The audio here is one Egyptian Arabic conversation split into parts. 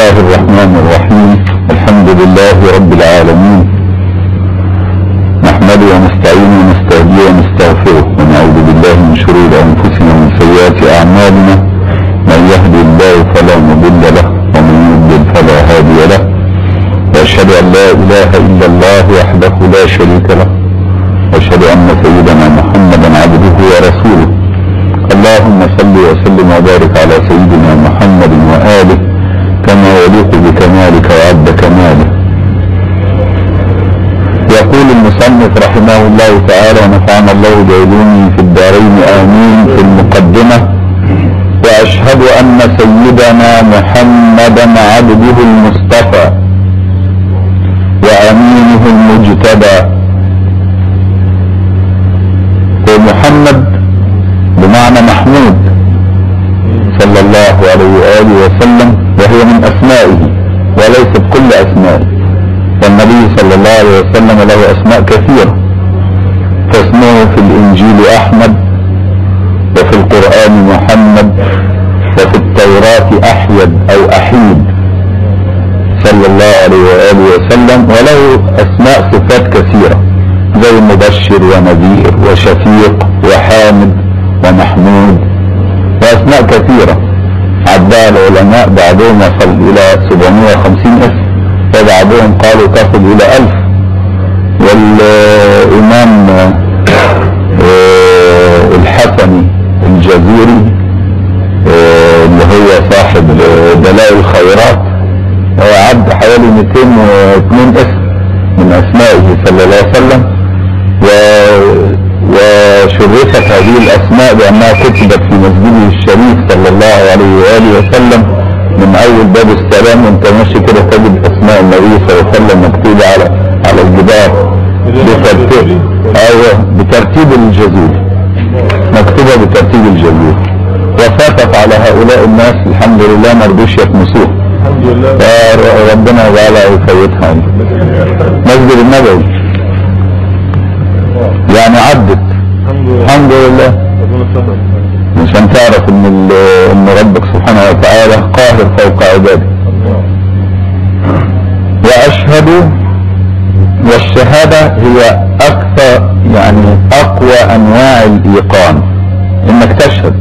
الله الرحمن الرحيم الحمد لله رب العالمين نحمده ونستعينه ونستهديه ونستغفره ونعوذ بالله من شرور انفسنا ومن سيئات اعمالنا من يهدي الله فلا مضل له ومن يضلل فلا هادي له واشهد ان لا اله الا الله وحده لا شريك له واشهد ان سيدنا محمدا عبده ورسوله اللهم صل وسلم وبارك على سيدنا محمد واله كما يليق بكمالك وعد كماله يقول المصنف رحمه الله تعالى ونفعنا الله بعلومه في الدارين امين في المقدمه واشهد ان سيدنا محمدا عبده المصطفى وامينه المجتبى ومحمد بمعنى محمود صلى الله عليه واله وسلم وهي من اسمائه وليست كل اسمائه والنبي صلى الله عليه وسلم له اسماء كثيره فاسمه في الانجيل احمد وفي القران محمد وفي التوراه احيد او احيد صلى الله عليه واله وسلم وله اسماء صفات كثيره زي مبشر ونذير وشفيق وحامد ومحمود واسماء كثيره عدها العلماء بعضهم وصل الى 750 اسم وبعضهم قالوا تصل الى 1000 والامام الحسني الجزيري اللي هو صاحب دلائل الخيرات عد حوالي 202 اسم من اسمائه صلى الله عليه وسلم و وشرفت هذه الاسماء بانها كتبت في مسجده الشريف صلى الله عليه واله وسلم من اول باب السلام وانت ماشي كده تجد اسماء النبي صلى الله عليه وسلم مكتوبه على على الجدار بترتيب ايوه بترتيب الجزير مكتوبه بترتيب الجزير وفاتت على هؤلاء الناس الحمد لله ما رضوش يكنسوها الحمد لله ربنا يجعلها ويفوتها مسجد النبوي يعني عدت الحمد لله الحمد لله ربنا ستر عشان تعرف ان ال- ان ربك سبحانه وتعالى قاهر فوق عباده واشهد والشهاده هي اكثر يعني اقوى انواع الايقان انك تشهد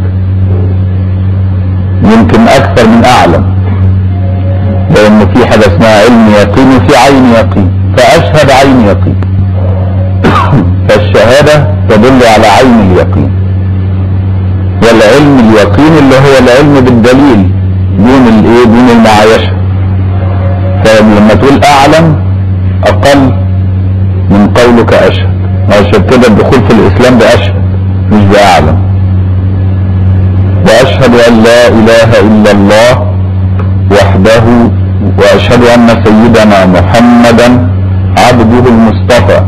يمكن اكثر من اعلم لان في حاجه اسمها علم يقين وفي عين يقين فاشهد عين يقين فالشهاده تدل على عين اليقين والعلم اليقين اللي هو العلم بالدليل دون الايه دون المعايشه فلما تقول اعلم اقل من قولك اشهد عشان كده الدخول في الاسلام باشهد مش باعلم واشهد ان لا اله الا الله وحده واشهد ان سيدنا محمدا عبده المصطفى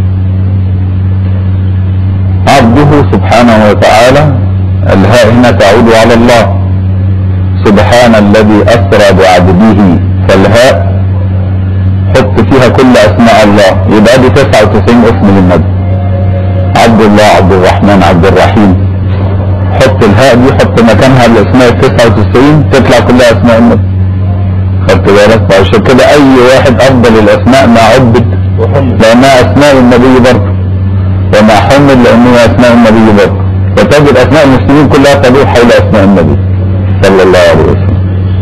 عبده سبحانه وتعالى الهاء هنا تعود على الله سبحان الذي اسرى بعبده فالهاء حط فيها كل اسماء الله يبقى دي 99 اسم للنبي عبد الله عبد الرحمن عبد الرحيم حط الهاء دي حط مكانها الاسماء ال 99 تطلع كلها اسماء النبي خدت بالك وعشان كده اي واحد افضل الاسماء ما عبد محمد لانها اسماء النبي برضه وما حمل لانه اسماء النبي برضه وتجد اسماء المسلمين كلها تدور حول اسماء النبي صلى الله عليه وسلم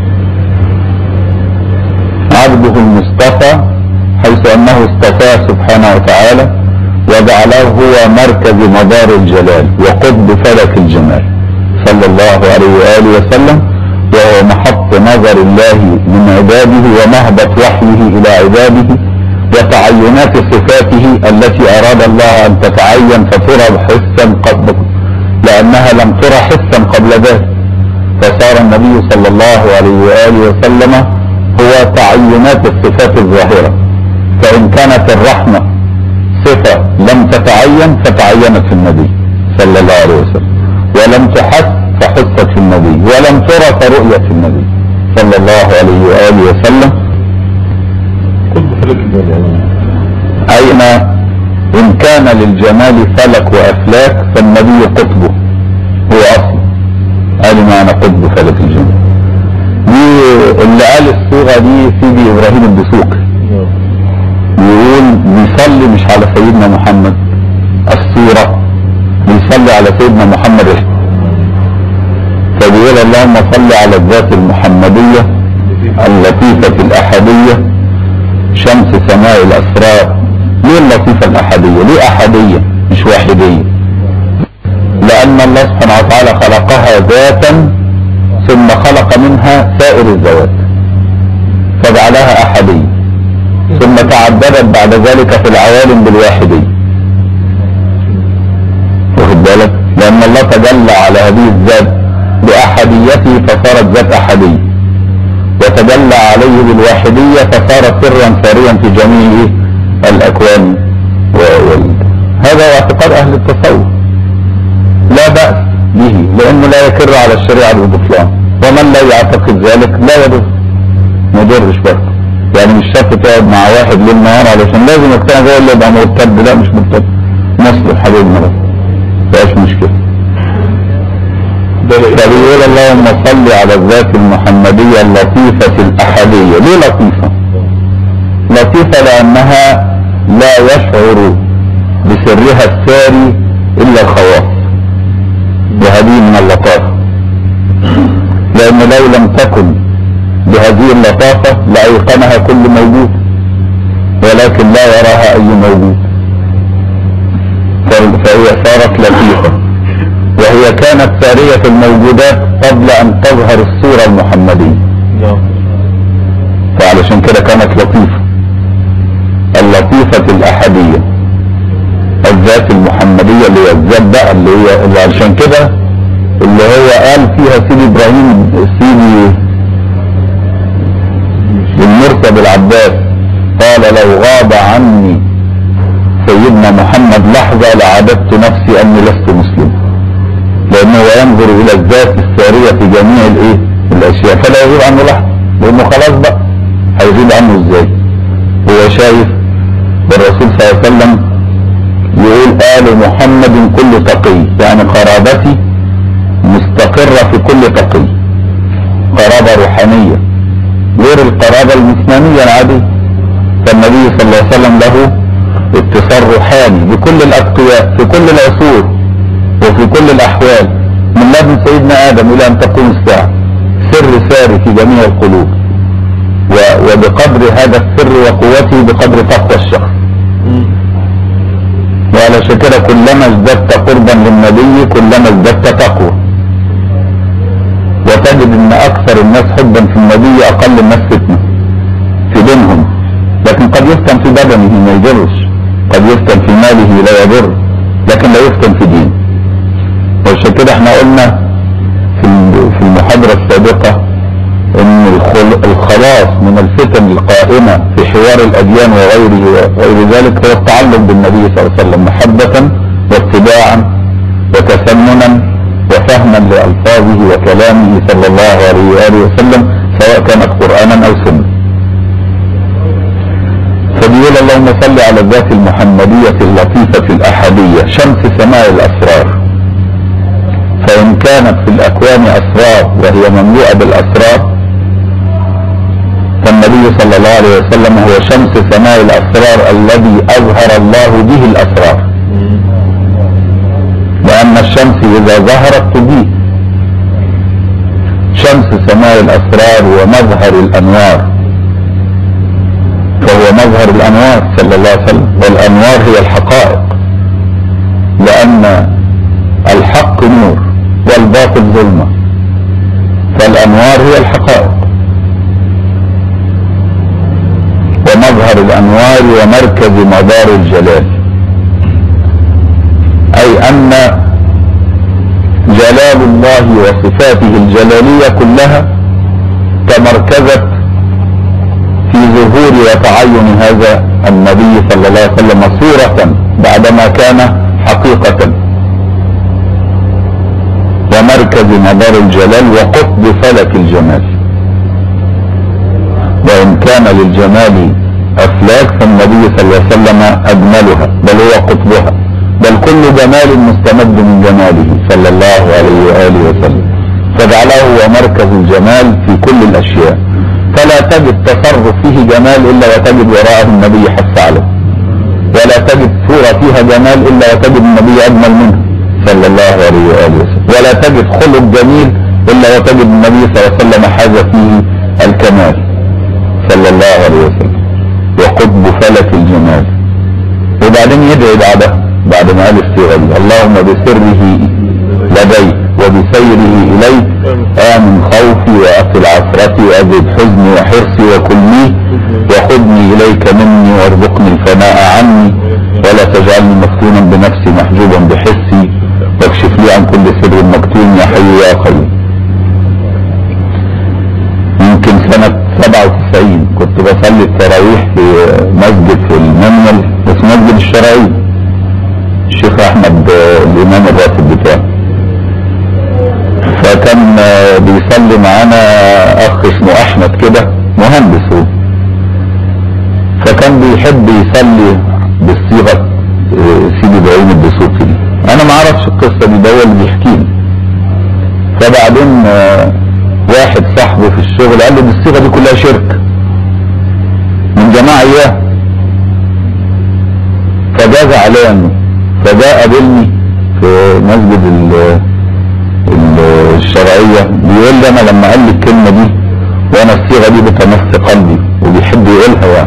عبده المصطفى حيث انه اصطفاه سبحانه وتعالى وجعله هو مركز مدار الجلال وقطب فلك الجمال صلى الله عليه واله وسلم وهو محط نظر الله من عباده ومهبط وحيه الى عباده وتعينات صفاته التي اراد الله ان تتعين فترى حسا قبل لانها لم ترى حسا قبل ذلك فصار النبي صلى الله عليه واله وسلم هو تعينات الصفات الظاهره فان كانت الرحمه صفه لم تتعين فتعينت في النبي صلى الله عليه وسلم ولم تحس فحست في النبي ولم ترى فرؤيت في النبي صلى الله عليه واله وسلم كل فلك الجمال أين إن كان للجمال فلك وأفلاك فالنبي قطبه هو أصل قال معنى قطب فلك الجمال دي اللي قال السورة اللغة دي سيدي إبراهيم الدسوقي نعم يقول بيصلي مش على سيدنا محمد الصورة بيصلي على سيدنا محمد فبيقول اللهم صل على الذات المحمدية اللطيفة الأحدية شمس سماء الأسرار ليه اللطيفة الأحدية ليه أحدية مش واحدية لأن الله سبحانه وتعالى خلقها ذاتا ثم خلق منها سائر الذوات فجعلها أحدية ثم تعددت بعد ذلك في العوالم بالواحدية واخد بالك لأن الله تجلى على هذه الذات بأحديته فصارت ذات أحدية وتجلى عليه بالواحدية فصار سرا ساريا في جميع الأكوان و... وال... هذا هو اعتقاد أهل التصوف لا بأس به لأنه لا يكر على الشريعة بالبطلان ومن لا يعتقد ذلك لا يضر ما يضرش برضه يعني مش شرط تقعد مع واحد ليل نهار علشان لازم يقتنع زي اللي يبقى مرتد لا مش مرتد مسلم حبيبنا بس مفيهاش مشكلة فبيقول اللهم صل على الذات المحمدية اللطيفة الأحدية ليه لطيفة؟ لطيفة لأنها لا يشعر بسرها الساري إلا الخواص وهذه من اللطافة لأن لو لم تكن بهذه اللطافة لأيقنها كل موجود ولكن لا يراها أي موجود فهي صارت لطيفة وهي كانت سارية الموجودات قبل أن تظهر الصورة المحمدية نعم فعلشان كده كانت لطيفة اللطيفة الأحدية الذات المحمدية اللي هي الذات بقى اللي هي اللي علشان كده اللي هو قال فيها سيدي إبراهيم سيدي المرتب العباس قال لو غاب عني سيدنا محمد لحظة لعبدت نفسي أني لست مسلما لأنه ينظر إلى الذات السارية في جميع الإيه الأشياء فلا يغيب عنه لحظة لأنه خلاص بقى هيغيب عنه إزاي هو شايف بالرسول صلى الله عليه وسلم يقول آل محمد كل تقي يعني قرابتي مستقرة في كل تقي قرابة روحانية غير القرابة المثمانية العادية فالنبي صلى الله عليه وسلم له اتصال روحاني بكل الأتقياء في كل العصور وفي كل الأحوال من لدن سيدنا آدم إلى أن تقوم الساعة سر ساري في جميع القلوب و... وبقدر هذا السر وقوته بقدر تقوى الشخص وعلى كده كلما ازددت قربا للنبي كلما ازددت تقوى وتجد ان اكثر الناس حبا في النبي اقل الناس فتنه في دينهم لكن قد يفتن في بدنه ما يضرش قد يفتن في ماله لا يضر لكن لا يفتن في دينه وعشان كده احنا قلنا في في المحاضرة السابقة ان الخل- الخلاص من الفتن القائمة في حوار الاديان وغيره وغير ذلك هو التعلق بالنبي صلى الله عليه وسلم محبة واتباعا وتسننا وفهما لألفاظه وكلامه صلى الله عليه وآله وسلم سواء كانت قرآنا أو سنة فبيقول اللهم صل على الذات المحمدية اللطيفة الأحدية شمس سماء الأسرار فإن كانت في الأكوان أسرار وهي مملوءة بالأسرار فالنبي صلى الله عليه وسلم هو شمس سماء الأسرار الذي أظهر الله به الأسرار لأن الشمس إذا ظهرت تضيء شمس سماء الأسرار ومظهر الأنوار فهو مظهر الأنوار صلى الله عليه وسلم والأنوار هي الحقائق لأن الحق نور والباطل ظلمة فالأنوار هي الحقائق ومظهر الأنوار ومركز مدار الجلال أي أن جلال الله وصفاته الجلالية كلها تمركزت في ظهور وتعين هذا النبي صلى الله عليه وسلم صورة بعدما كان حقيقة ومركز مدار الجلال وقطب فلك الجمال وإن كان للجمال أفلاك فالنبي صلى الله عليه وسلم أجملها بل هو قطبها بل كل جمال مستمد من جماله صلى الله عليه وآله وسلم فجعله هو مركز الجمال في كل الأشياء ولا تجد تصرف فيه جمال الا وتجد وراءه النبي حث عليه ولا تجد صورة فيها جمال الا وتجد النبي اجمل منها صلى الله عليه واله وسلم ولا تجد خلق جميل الا وتجد النبي صلى الله عليه وسلم حاز فيه الكمال صلى الله عليه وسلم وقطب فلك الجمال وبعدين يدعي بعدها بعد ما قال الصيغه دي اللهم بسره لديك وبسيره اليك امن خوفي واقل عثرتي وازد حزني وحرصي وكلي وخذني اليك مني وارزقني الفناء عني ولا تجعلني مفتونا بنفسي محجوبا بحسي واكشف لي عن كل سر مكتوم يا حي يا قيوم يمكن سنة 97 كنت بصلي التراويح في مسجد في المنيل اسمه مسجد الشرعي الشيخ احمد آه، الامام الراتب بتاعه فكان آه، بيصلي معانا اخ اسمه احمد كده مهندس هو فكان بيحب يصلي بالصيغه آه، سيدي ابراهيم الدسوقي دي انا ما اعرفش القصه دي ده هو اللي بيحكي لي فبعدين آه، واحد صاحبه في الشغل قال له دي الصيغه دي كلها شرك من جماعه اياه فجاء زعلان فجاء قابلني في مسجد ال- ال- الشرعيه بيقول لي انا لما قال لي الكلمه دي وانا الصيغه دي بتمس قلبي وبيحب يقولها يعني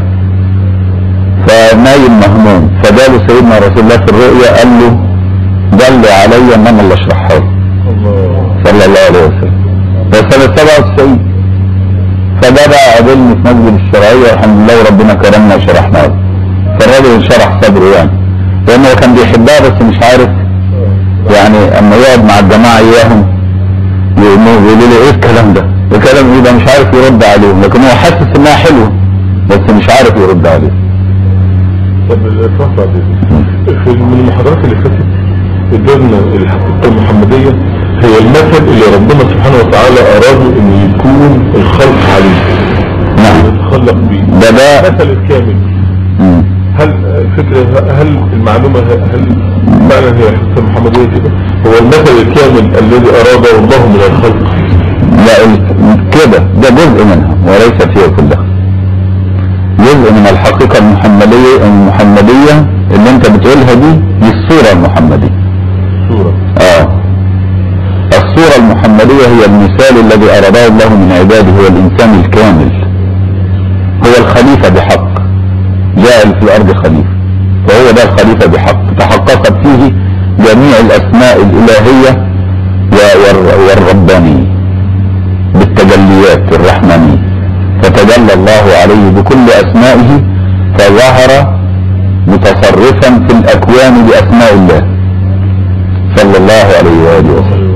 فنايم مهموم فجاله سيدنا رسول الله في الرؤيا قال له دل علي ان انا اللي اشرحها له الله صلى الله عليه وسلم ده سنة 97 فده بقى قابلني في مسجد الشرعية والحمد لله وربنا كرمنا وشرحنا له فالراجل انشرح صدره يعني لأنه كان بيحبها بس مش عارف يعني أما يقعد مع الجماعة إياهم يقوموا يقولوا له إيه الكلام ده؟ الكلام إيه ده مش عارف يرد عليهم لكن هو حاسس إنها حلوة بس مش عارف يرد عليهم طب الافراح بعد إذنك. في من المحاضرات اللي فاتت ادرنا الحقيقه المحمديه هي المثل اللي ربنا سبحانه وتعالى اراد ان يكون الخلق عليه نعم يتخلق بيه ده ده المثل الكامل مم. هل الفكرة هل المعلومة هل فعلا هي الحقيقة المحمدية كده هو المثل الكامل الذي أراده الله من الخلق لا ال- كده ده جزء منها وليست هي كلها جزء من الحقيقة المحمدية المحمدية اللي انت بتقولها دي دي الصورة المحمدية سورة اه الصورة المحمدية هي المثال الذي أراده الله من عباده هو الإنسان الكامل هو الخليفة بحق جاء في الأرض خليفة وهو ده الخليفة بحق تحققت فيه جميع الأسماء الإلهية و- والر- والربانية بالتجليات الرحمنية فتجلى الله عليه بكل أسمائه فظهر متصرفا في الأكوان بأسماء الله صلى الله عليه وآله وسلم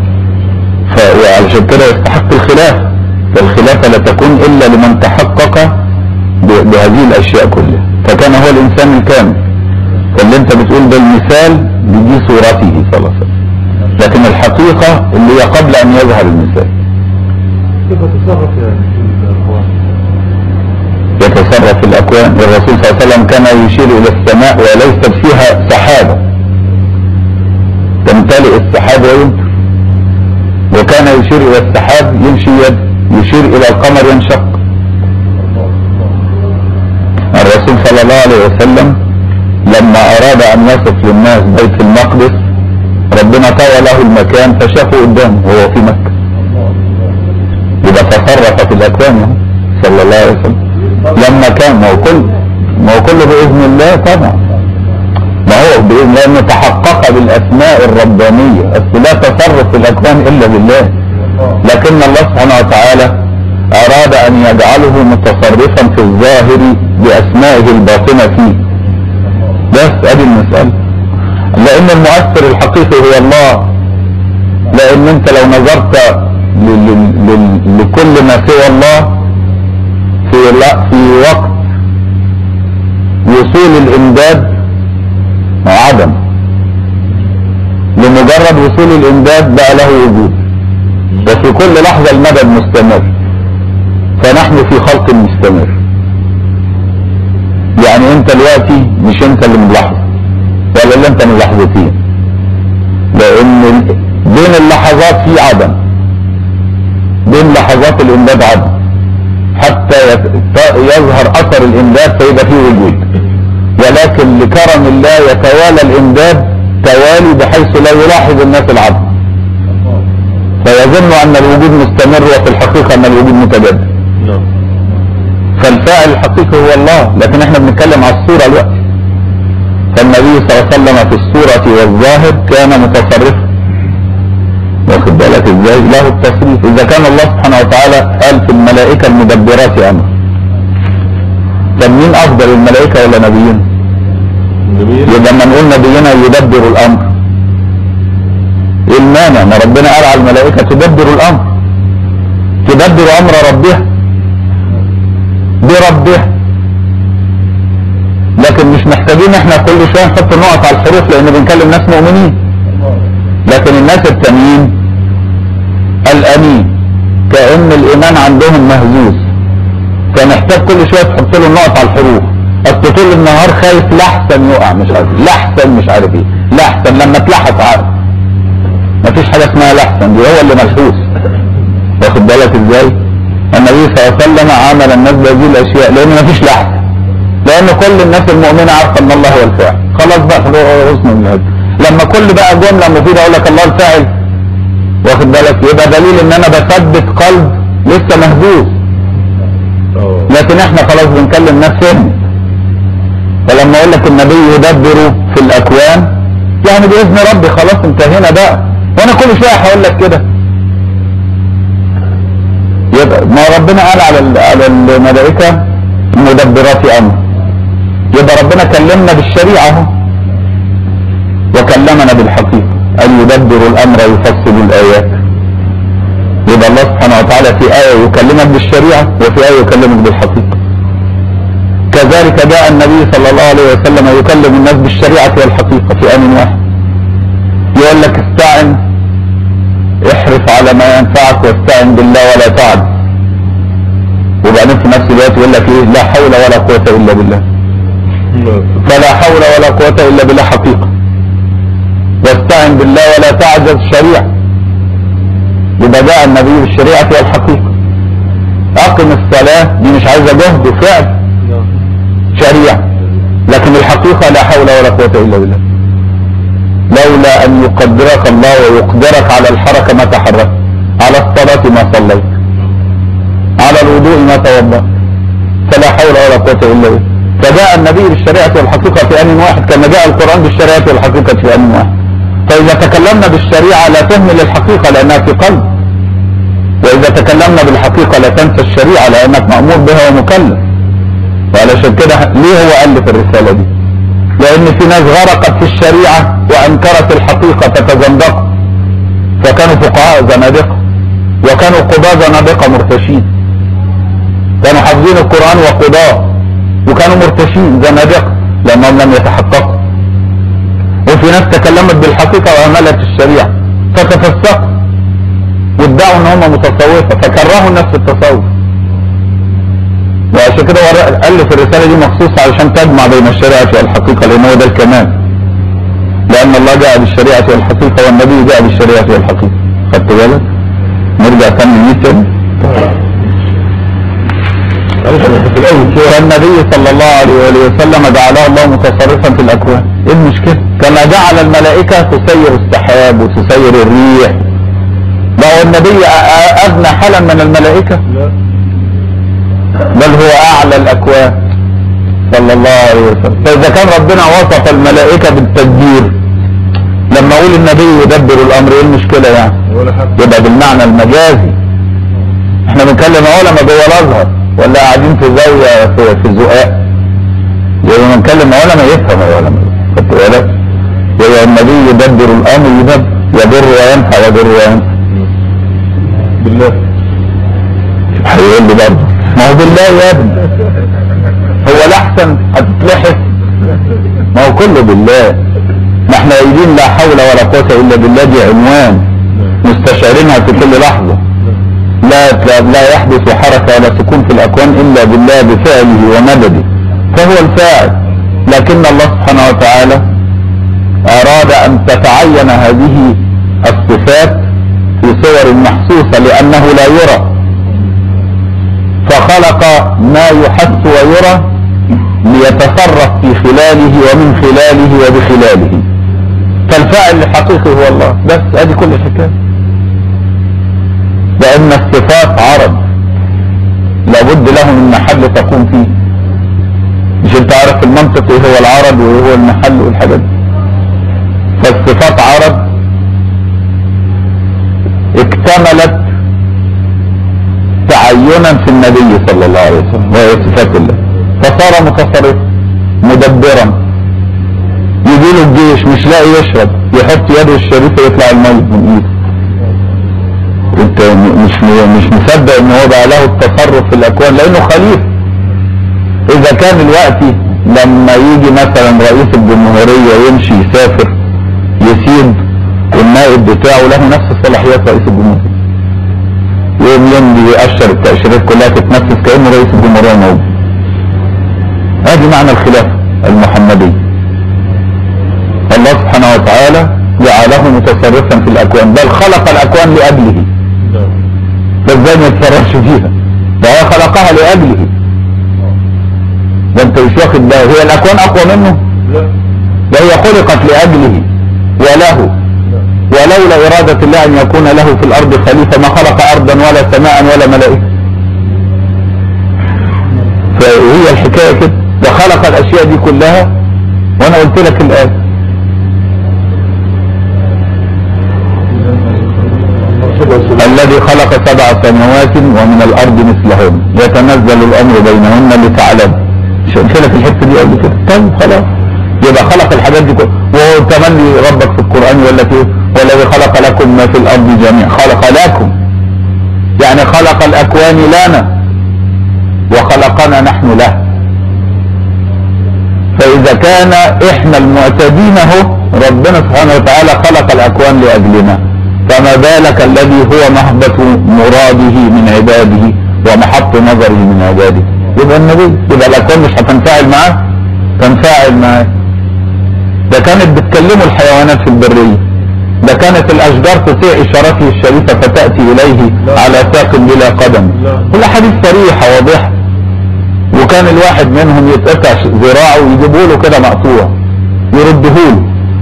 ف- وعلشان كده يستحق الخلافة فالخلافة لا تكون إلا لمن تحقق ب- بهذه الأشياء كلها فكان هو الإنسان الكامل فاللي أنت بتقول ده المثال بدي صورته صلى الله عليه وسلم لكن الحقيقة اللي هي قبل أن يظهر المثال كيف تتصرف يعني في الأخوان يتصرف في الأكوان الرسول صلى الله عليه وسلم كان يشير إلى السماء وليست فيها سحابة تمتلئ السحاب ويمطر وكان يشير إلى السحاب يمشي يد يشير إلى القمر ينشق الرسول صلى الله عليه وسلم لما أراد أن يصف للناس بيت المقدس ربنا طوى له المكان فشافه قدامه وهو في مكة يبقى تصرف في الأكوان اهو صلى الله عليه وسلم لما كان ما هو كل ما هو كله بإذن الله طبعا ما هو بإذن الله أنه تحقق بالأسماء الربانية أصل لا تصرف في الأكوان إلا بالله لكن الله سبحانه وتعالى أراد أن يجعله متصرفا في الظاهر بأسمائه الباطنة فيه بس أدي المسألة لأن المؤثر الحقيقي هو الله لأن أنت لو نظرت ل- ل- ل- لكل ما سوى الله في لا في وقت وصول الإمداد عدم لمجرد وصول الإمداد بقى له وجود وفي كل لحظة المدد مستمر فنحن في خلق مستمر يعني انت دلوقتي مش انت اللي من لحظة ولا اللي انت من لحظتين لان ال- بين اللحظات في عدم بين لحظات الامداد عدم حتى يظهر اثر الامداد فيبقى فيه وجود ولكن لكرم الله يتوالى الامداد توالي بحيث لا يلاحظ الناس العبد فيظن ان الوجود مستمر وفي الحقيقه ان الوجود متجدد نعم فالفاعل الحقيقي هو الله لكن احنا بنتكلم على الصوره دلوقتي فالنبي صلى الله عليه وسلم في الصوره والظاهر كان متصرفا واخد بالك ازاي له التصريف اذا كان الله سبحانه وتعالى قال في الملائكه المدبرات امر طب مين افضل الملائكه ولا نبيين النبي يبقى لما نقول نبينا يدبر الامر ايه المانع ما ربنا قال على الملائكه تدبر الامر تدبر امر ربها بربها لكن مش محتاجين احنا كل شويه نحط نقط على الحروف لان بنكلم ناس مؤمنين لكن الناس التانيين الامين كان الايمان عندهم مهزوز فمحتاج كل شويه تحط له نقط على الحروف اصل طول النهار خايف لحسن يقع مش عارف لحسن مش عارف ايه لحسن لما تلحس عارف مفيش حاجه اسمها لحسن دي هو اللي ملحوس واخد بالك ازاي النبي صلى الله عليه وسلم عامل الناس بهذه الاشياء لان مفيش لحسن لان كل الناس المؤمنه عارفه ان الله هو الفاعل خلاص بقى حسن من هذا لما كل بقى جمله مفيده اقول لك الله الفاعل واخد بالك يبقى دليل ان انا بثبت قلب لسه مهزوز اه لكن احنا خلاص بنكلم ناس فهم فلما اقول لك النبي يدبر في الاكوان يعني باذن ربي خلاص انتهينا بقى وانا كل شويه هقول لك كده يبقى ما ربنا قال على ال- على الملائكه مدبرات امر يبقى ربنا كلمنا بالشريعه اهو وكلمنا بالحقيقه ان يدبر الامر ويفصل الايات يبقى الله سبحانه وتعالى في آية يكلمك بالشريعة وفي آية يكلمك بالحقيقة كذلك جاء النبي صلى الله عليه وسلم يكلم الناس بالشريعة والحقيقة في آن واحد يقول لك استعن احرص على ما ينفعك واستعن بالله ولا تعد وبعدين في نفس الوقت يقول لك ايه لا حول ولا قوة الا بالله نعم. فلا حول ولا قوة الا بالله حقيقة واستعن بالله ولا تعجز شريعة يبقى جاء النبي بالشريعة والحقيقة أقم الصلاة دي مش عايزة جهد وفعل نعم. شريعة لكن الحقيقة لا حول ولا قوة إلا بالله لولا أن يقدرك الله ويقدرك على الحركة ما تحركت على الصلاة ما صليت على الوضوء ما توضأت فلا حول ولا قوة إلا بالله فجاء النبي بالشريعة والحقيقة في آن واحد كما جاء القرآن بالشريعة والحقيقة في آن واحد فإذا تكلمنا بالشريعة لا تهمل الحقيقة لأنها في قلب وإذا تكلمنا بالحقيقة لا تنسى الشريعة لأنك مأمور بها ومكلف وعلشان كده ليه هو ألف الرسالة دي لأن في ناس غرقت في الشريعة وأنكرت الحقيقة فتزندقوا فكانوا فقهاء زنادقة وكانوا قضاة زنادقة مرتشين كانوا حافظين القرآن وقضاة وكانوا مرتشين زنادقة لأنهم لم يتحققوا وفي ناس تكلمت بالحقيقة وأهملت الشريعة فتفسقوا وادعوا ان هم متصوفة فكرهوا الناس في التصوف وعشان كده هو ألف الرسالة دي مخصوص علشان تجمع بين الشريعة والحقيقة لأن هو ده الكمال لأن الله جاء بالشريعة والحقيقة والنبي جاء بالشريعة والحقيقة خدت بالك؟ نرجع تاني لمين تاني؟ معلش انا كنت الاول كده فالنبي صلى الله عليه وآله وسلم جعله الله متصرفا في الأكوان إيه المشكلة؟ كما جعل الملائكة تسير السحاب وتسير الريح بقى هو النبي أ- أ- أدنى حالا من الملائكة لا بل هو أعلى الأكوان صلى الله عليه وسلم فإذا كان ربنا وصف الملائكة بالتدبير لما أقول النبي يدبر الأمر إيه المشكلة يعني ولا حاجه يبقى بالمعنى المجازي احنا بنتكلم علماء جوه الازهر ولا قاعدين في زاويه في, في زقاق يبقى بنتكلم علماء يفهم العلماء خدت بالك يبقى النبي يدبر الامر يدبر يضر وينفع يضر وينفع بالله هيقول لي برضه ما هو بالله يا ابني هو الاحسن هتتلحس ما هو كله بالله ما احنا قايلين لا حول ولا قوه الا بالله دي عنوان مستشعرينها في كل لحظه لا لا, لا يحدث حركه ولا سكون في الاكوان الا بالله بفعله ومدده فهو الفاعل لكن الله سبحانه وتعالى اراد ان تتعين هذه الصفات في صور محسوسه لانه لا يرى فخلق ما يحس ويرى ليتصرف في خلاله ومن خلاله وبخلاله فالفاعل الحقيقي هو الله بس هذه كل الحكايه لان الصفات عرض لابد له من محل تقوم فيه مش انت عارف المنطق ايه هو العرض وايه هو المحل والحاجات دي فالصفات عرض اكتملت تعينا في النبي صلى الله عليه وسلم وهي صفات الله فصار متصرفا مدبرا يجي له الجيش مش لاقي يشرب يحط يده الشريفه يطلع الميت من ايده انت مش مش مصدق ان هو بقى له التصرف في الاكوان لانه خليفه اذا كان الوقت لما يجي مثلا رئيس الجمهوريه يمشي يسافر يسيب النائب بتاعه له نفس صلاحيات رئيس الجمهوريه يوم يمضي يأشر التأشيرات كلها تتنفذ كأنه رئيس الجمهورية موجود هذه معنى الخلافة المحمدية الله سبحانه وتعالى جعله متصرفا في الأكوان بل خلق الأكوان لأجله فازاي ما يتصرفش فيها فهو خلقها لأجله ده انت مش واخد بالك هي الأكوان أقوى منه ده هي خلقت لأجله وله ولولا إرادة الله أن يكون له في الأرض خليفة ما خلق أرضا ولا سماء ولا ملائكة فهي الحكاية كده ده خلق الأشياء دي كلها وأنا قلت لك الآن الذي خلق سبع سماوات ومن الأرض مثلهن يتنزل الأمر بينهن لتعلم مش قلت لك الحتة دي قبل كده طيب خلاص يبقى خلق الحاجات دي كلها وهو تمني ربك في القرآن يقول لك ايه والذي خلق لكم ما في الأرض جميعا خلق لكم يعني خلق الأكوان لنا وخلقنا نحن له فإذا كان إحنا المعتدين اهو ربنا سبحانه وتعالى خلق الأكوان لأجلنا فما بالك الذي هو مهبط مراده من عباده ومحط نظره من عباده يبقى النبي يبقى الأكوان مش هتنفعل معاه تنفعل معاه ده كانت بتكلمه الحيوانات في البرية ده كانت الأشجار تطيع إشارته الشريفة فتأتي إليه على ساق بلا قدم كل حديث صريحة واضحة وكان الواحد منهم يتقطع ذراعه ويجيبه له كده مقطوع يرده له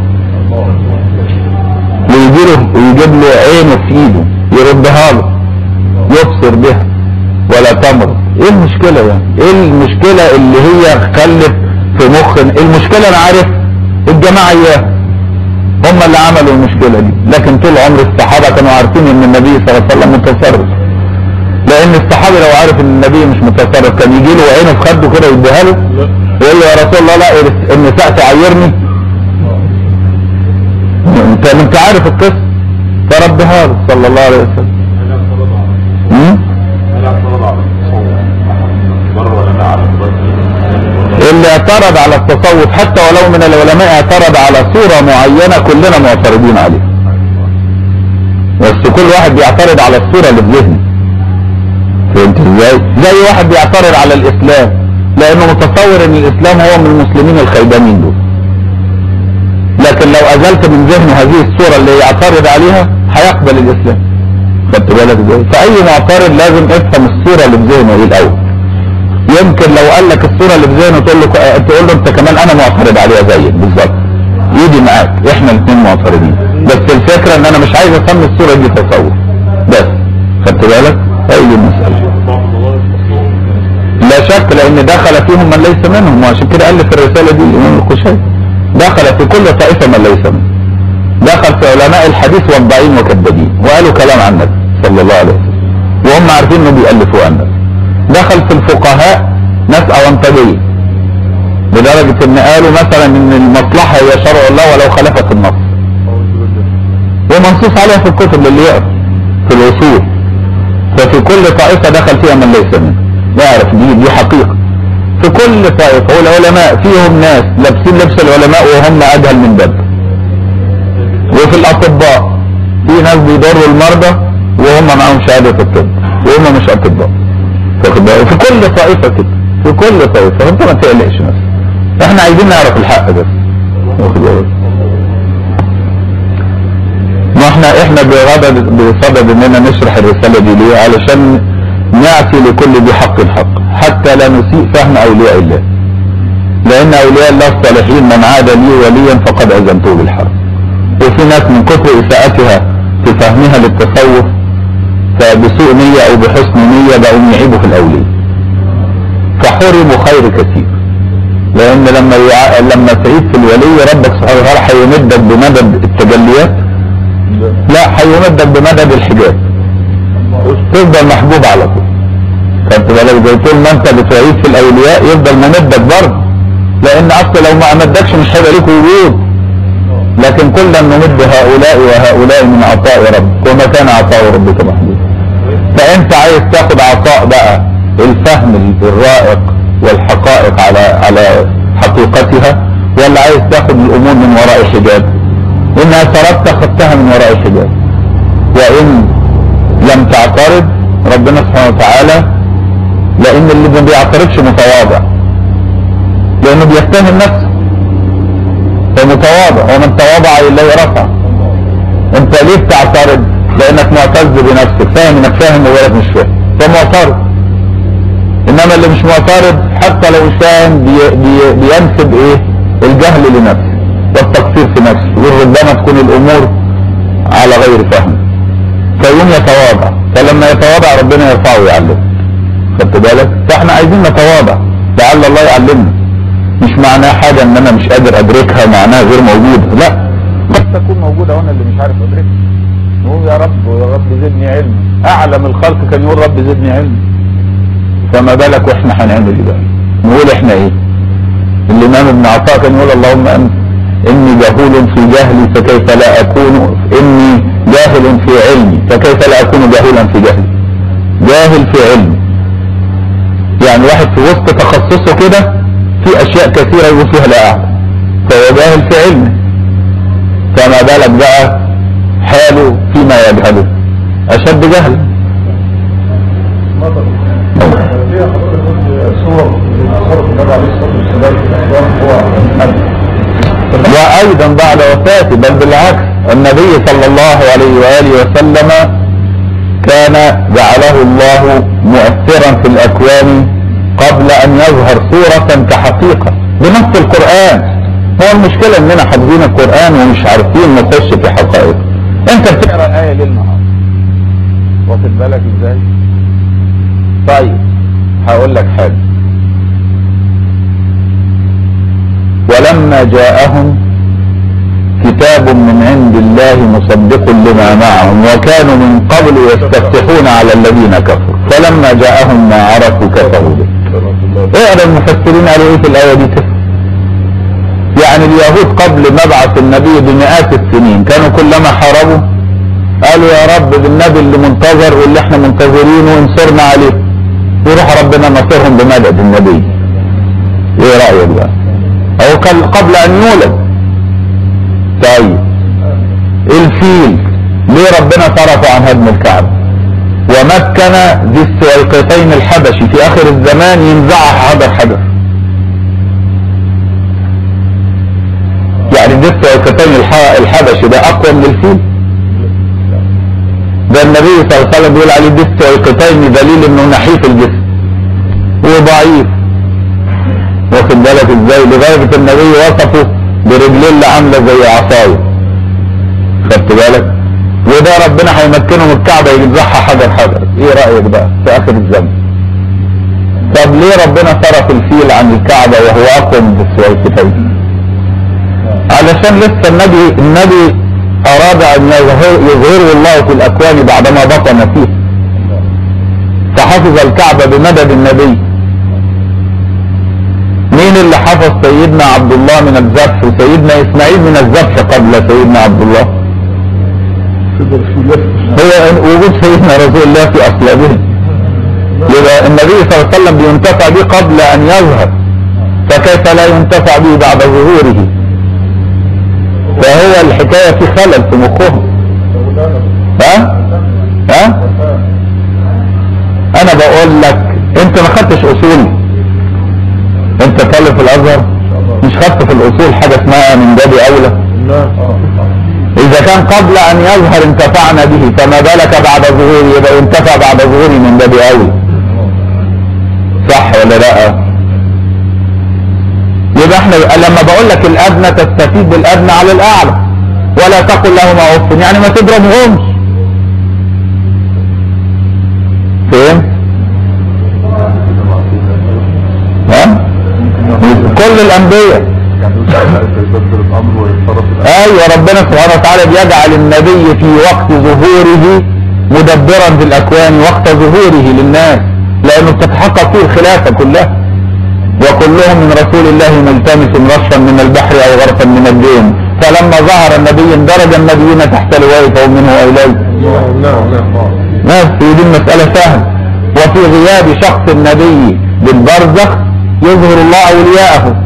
ويجي له ويجيب له عينه في ايده يردها له يبصر بها ولا تمرض ايه المشكلة يعني ايه المشكلة اللي هي خلت في مخ المشكلة انا عارف الجماعة اياها هم اللي عملوا المشكلة دي لكن طول عمر الصحابة كانوا عارفين ان النبي صلى الله عليه وسلم متصرف لان الصحابي لو عارف ان النبي مش متصرف كان يجي له عينه في خده كده يديها له ويقول له يا رسول الله لا النساء تعيرني انت انت عارف القصه فربها له صلى الله عليه وسلم م? اللي اعترض على التصوف حتى ولو من العلماء اعترض على صورة معينة كلنا معترضين عليها بس كل واحد بيعترض على الصورة اللي في ذهنه فهمت ازاي زي واحد بيعترض على الاسلام لانه متصور ان الاسلام هو من المسلمين الخيبانين دول لكن لو ازلت من ذهنه هذه الصورة اللي يعترض عليها هيقبل الاسلام خدت بالك ازاي فاي معترض لازم افهم الصورة اللي في ذهنه ايه الاول يمكن لو قال لك الصورة اللي في ذهنه تقول له تقول له انت كمان انا معترض عليها زيك بالظبط يجي معاك احنا الاثنين معترضين بس الفكرة ان انا مش عايز اسمي الصورة دي تصور بس خدت بالك اي المسألة لا شك لان دخل فيهم من ليس منهم وعشان كده الف الرسالة دي الامام القشيري دخل في كل طائفة من ليس منهم دخل في علماء الحديث والضعين وكذابين وقالوا كلام عن النبي صلى الله عليه وسلم وهم عارفين انه بيألفوا عن النبي دخل في الفقهاء ناس أونطجية لدرجة ان قالوا مثلا ان المصلحة هي شرع الله ولو خلفت النص ومنصوص عليها في الكتب للي يقرا في الأصول ففي كل طائفة دخل فيها من ليس منه يعرف دي دي حقيقة في كل طائفة والعلماء فيهم ناس لابسين لبس العلماء وهم أجهل من بدر وفي الأطباء في ناس بيضروا المرضى وهم معاهم شهادة الطب وهم مش أطباء واخد بالك في كل طائفة كده في كل طائفة فانت ما تقلقش نفسك احنا عايزين نعرف الحق بس واخد بالك ما احنا احنا بغضب بصدد اننا نشرح الرسالة دي ليه علشان نأتي لكل ذي حق حق حتى لا نسيء فهم أولياء الله لأن أولياء الله الصالحين من عاد لي وليا فقد أذنته بالحرب وفي ناس من كثر إساءتها في فهمها للتصوف فبسوء نية أو بحسن نية بقوا يعيبوا في الأولياء فحرموا خير كثير لأن لما يع... لما تعيد في الولي ربك سبحانه وتعالى هيمدك بمدد التجليات لا هيمدك بمدد الحجاب تفضل محبوب على طول خدت بالك زي طول ما انت بتعيد في الاولياء يفضل ممدك برضه لان اصل لو ما امدكش مش هيبقى ليك وجود لكن كلا نمد هؤلاء وهؤلاء من عطاء ربك وما كان عطاء ربك محدود فانت عايز تاخد عطاء بقى الفهم الرائق والحقائق على على حقيقتها ولا عايز تاخد الامور من وراء الحجاب ان اثرت اخذتها من وراء الحجاب وان لم تعترض ربنا سبحانه وتعالى لان اللي ما بيعترضش متواضع لانه بيتهم نفسه فمتواضع ومن تواضع لله رفع انت ليه بتعترض لانك معتز بنفسك فاهم انك فاهم وغيرك مش فاهم فمعترض انما اللي مش معترض حتى لو مش فاهم بي بي بينسب ايه الجهل لنفسه والتقصير في نفسه وربما تكون الامور على غير فهم فيقوم يتواضع فلما يتواضع ربنا يرفعه ويعلمه خدت بالك فاحنا عايزين نتواضع لعل الله يعلمنا مش معناه حاجه ان انا مش قادر ادركها معناها غير موجوده لا قد تكون موجوده وانا اللي مش عارف ادركها نقول يا رب يا رب زدني علم اعلم الخلق كان يقول رب زدني علم فما بالك واحنا هنعمل ايه بقى نقول احنا ايه الامام ابن عطاء كان يقول اللهم انت اني جهول في جهلي فكيف لا اكون اني جاهل في علمي فكيف لا اكون جاهلا في جهلي جاهل في علمي يعني واحد في وسط تخصصه كده في اشياء كثيرة يقول فيها لا اعلم فهو جاهل في علمه فما بالك بقى حاله فيما يجهله اشد جهل صور تصرف النبي عليه الصلاه والسلام في الاخبار هو النبي وايضا بعد وفاته بل بالعكس النبي صلى الله عليه واله وسلم كان جعله الله مؤثرا في الاكوان قبل ان يظهر صورة كحقيقة بنص القرآن هو المشكلة اننا حافظين القرآن ومش عارفين نخش في حقائق انت بتقرا الآية ليل نهار واخد بالك ازاي طيب هقول لك حاجة ولما جاءهم كتاب من عند الله مصدق لما معهم وكانوا من قبل يستفتحون على الذين كفروا فلما جاءهم ما عرفوا كفروا به اقرا المفسرين قالوا ايه في الايه دي كده يعني اليهود قبل مبعث النبي بمئات السنين كانوا كلما حاربوا قالوا يا رب بالنبي اللي منتظر واللي احنا منتظرينه انصرنا عليه يروح ربنا نصرهم بمدد النبي ايه رايك بقى او كان قبل ان يولد طيب الفيل ليه ربنا صرفه عن هدم الكعبه ومكن ذي السويقتين الحبشي في اخر الزمان ينزعها حجر حجر يعني ذي السويقتين الح- الحبشي ده اقوى من الفيل ده النبي صلى الله عليه وسلم بيقول عليه ذي السويقتين دليل انه نحيف الجسم وضعيف واخد بالك ازاي لدرجه النبي وصفه برجلين اللي عامله زي عصايه خدت بالك وده ربنا هيمكنه من الكعبه يجزعها حجر حجر ايه رايك بقى في اخر الزمن طب ليه ربنا صرف الفيل عن الكعبه وهو اقوى من السويقتين علشان لسه النبي النبي اراد ان يظهر يظهره الله في الاكوان بعدما بطن فيه فحفظ الكعبه بمدد النبي مين اللي حفظ سيدنا عبد الله من الذبح وسيدنا اسماعيل من الذبح قبل سيدنا عبد الله تقدر في لف هو وجود سيدنا رسول الله في اصلابهم يبقى النبي صلى الله عليه وسلم بينتفع به قبل ان يظهر فكيف لا ينتفع به بعد ظهوره فهو الحكاية في خلل في مخهم ها ها انا بقول لك انت ما خدتش اصول انت طالب في الازهر مش خدت في الاصول حاجة اسمها من باب اولى اذا كان قبل ان يظهر انتفعنا به فما بالك بعد ظهوره يبقى ينتفع بعد ظهوره من باب اولى صح ولا لا يبقى احنا لما بقول لك الادنى تستفيد بالادنى على الاعلى ولا تقل لهما اف يعني ما تضربهمش فهمت ها كل الانبياء يدبر الامر ويتصرف ايوه ربنا سبحانه وتعالى بيجعل النبي في وقت ظهوره مدبرا في الاكوان وقت ظهوره للناس لانه بتتحقق فيه الخلافه كلها وكلهم من رسول الله ملتمس رشفا من البحر او غرفا من الدين فلما ظهر النبي اندرج النبيين تحت لواء فهم منه اليه نعم نعم نعم بس هي دي المسألة سهلة وفي غياب شخص النبي بالبرزخ يظهر الله أولياءه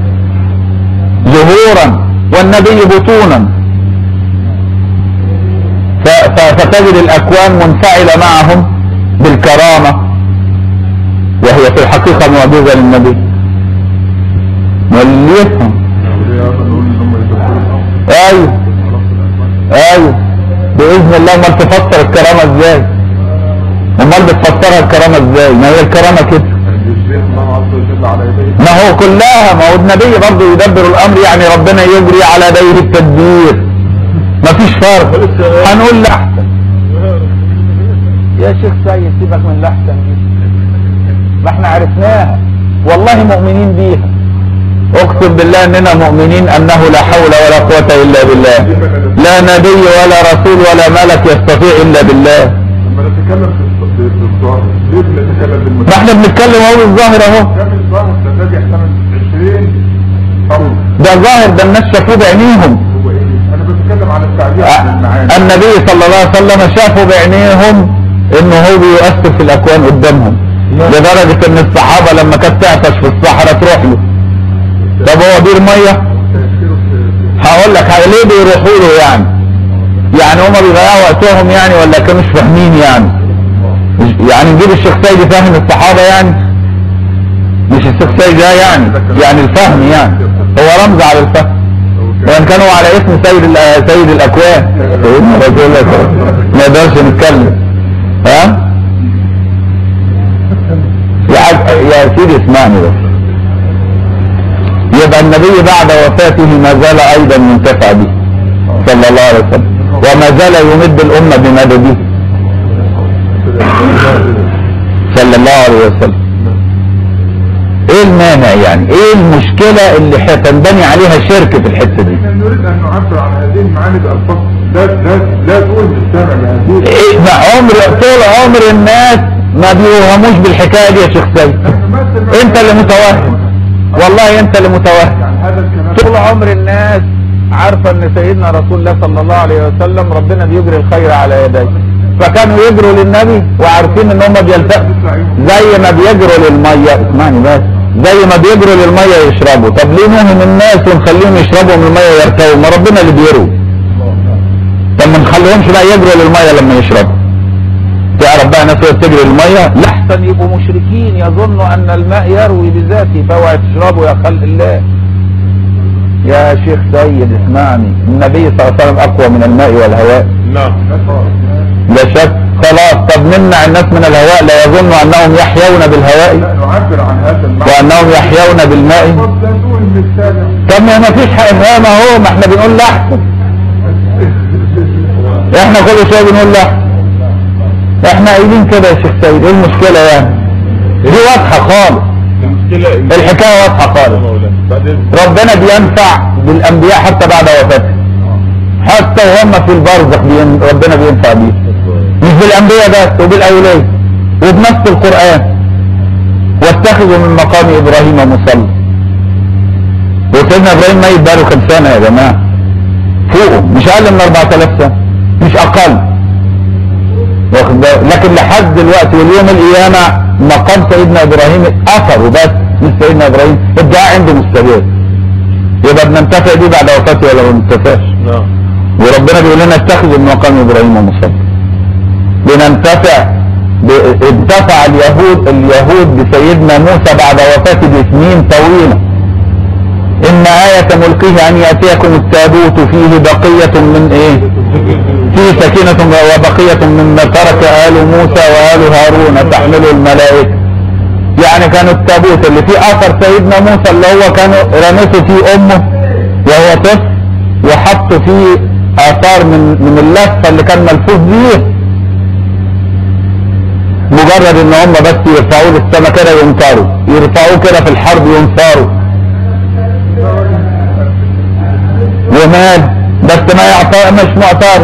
ظهورا والنبي بطونا ف- ف- فتجد الأكوان منفعلة معهم بالكرامة وهي في الحقيقة معجزة للنبي واللي يفهم ايوه ايوه باذن الله امال تفسر الكرامه ازاي امال بتفسرها الكرامه ازاي ما هي الكرامه كده الشيخ الله عز وجل على يديه ما هو كلها ما هو النبي برضه يدبر الامر يعني ربنا يجري على يديه التدبير ما فيش فرق هنقول لاحسن يا شيخ سيد سيبك من الاحسن دي ما احنا عرفناها والله مؤمنين بيها اقسم بالله اننا مؤمنين انه لا حول ولا قوة الا بالله لا نبي ولا رسول ولا ملك يستطيع الا بالله لما نتكلم في في الظاهر ليه بنتكلم ما احنا بنتكلم اهو بالظاهر اهو كم الظاهر ده ده يحتمل 20 قول ده ظاهر ده الناس شافوه بعينيهم هو ايه انا بتكلم عن التعبير عن المعاني النبي صلى الله عليه وسلم شافوا بعينيهم انه هو بيؤثر في الاكوان قدامهم لدرجة ان الصحابة لما كانت تعطش في الصحراء تروح له طب هو بير مية هقول لك ليه بيروحوا له يعني يعني هما بيضيعوا وقتهم يعني ولا كانوش فاهمين يعني مش- يعني نجيب الشيخ سيد فاهم الصحابة يعني مش الشيخ سيد ده يعني يعني الفهم يعني هو رمز على الفهم وان كانوا على اسم سيد ال- سيد الاكوان سيدنا رسول الله صلى الله عليه وسلم. ما يقدرش نتكلم ها يا عج- يا سيدي اسمعني بس يبقى النبي بعد وفاته ما زال ايضا منتفع به صلى الله عليه وسلم وما زال يمد الامه بمدده صلى الله عليه وسلم ايه المانع يعني ايه المشكله اللي هتنبني عليها شرك في الحته دي احنا نريد ان نعبر عن هذه المعاني بالفاظ لا لا لا تقول للسامع بهذه إيه ما عمر طول عمر الناس ما بيوهموش بالحكايه دي يا شيخ سيد انت اللي متوهم والله انت اللي متوهم يعني هذا الكلام طول عمر الناس عارفه ان سيدنا رسول الله صلى الله عليه وسلم ربنا بيجري الخير على يديه فكانوا يجروا للنبي وعارفين ان هم بيلتقوا زي ما بيجروا للميه اسمعني بس زي ما بيجروا للميه يشربوا طب ليه نوهم الناس ونخليهم يشربوا من الميه ويرتووا ما ربنا اللي بيروي طب ما نخليهمش بقى يجروا للميه لما يشربوا تعرف بقى ناس وهي بتجري للميه لحسن يبقوا مشركين يظنوا ان الماء يروي بذاته فاوعى تشربوا يا خلق الله يا شيخ سيد اسمعني النبي صلى الله عليه وسلم اقوى من الماء والهواء نعم لا شك خلاص طب نمنع الناس من الهواء لا يظنوا انهم يحيون بالهواء لا نعبر عن هذا المعنى وانهم يحيون بالماء قد لا نقول للسامع طب ما فيش حق ما ما هو ما احنا بنقول لاحسن احنا كل شويه بنقول لاحسن احنا قايلين كده يا شيخ سيد ايه المشكله يعني دي واضحه خالص المشكلة إن- الحكايه واضحه خالص مولانا بعدين ربنا بينفع بالانبياء حتى بعد وفاتهم حتى وهم في البرزخ بين ربنا بينفع بيه مش بالانبياء بس وبالاولياء وبنفس القران واتخذوا من مقام ابراهيم مصلى وسيدنا ابراهيم ميت بقاله كام سنه يا جماعه فوقه مش اقل من 4000 سنه مش اقل واخد بالك؟ لكن لحد دلوقتي واليوم القيامه مقام سيدنا ابراهيم اثره بس مش سيدنا ابراهيم الدعاء عنده مستجاب يبقى بننتفع بيه بعد وفاته ولا ما بننتفعش نعم وربنا بيقول لنا اتخذوا من مقام ابراهيم مصلى بننتفع ب... انتفع اليهود اليهود بسيدنا موسى بعد وفاته بسنين طويله ان آية ملكه ان ياتيكم التابوت فيه بقية من ايه فيه سكينة وبقية مما ترك آل موسى وآل هارون تحمله الملائكة يعني كان التابوت اللي فيه اثر سيدنا موسى اللي هو كان رمته فيه امه وهو طفل وحطوا فيه اثار من من اللفه اللي كان ملفوف بيه مجرد ان هم بس يرفعوه للسما كده ينطروا يرفعوه كده في الحرب ينصاروا ومال بس ما يعطى مش معترض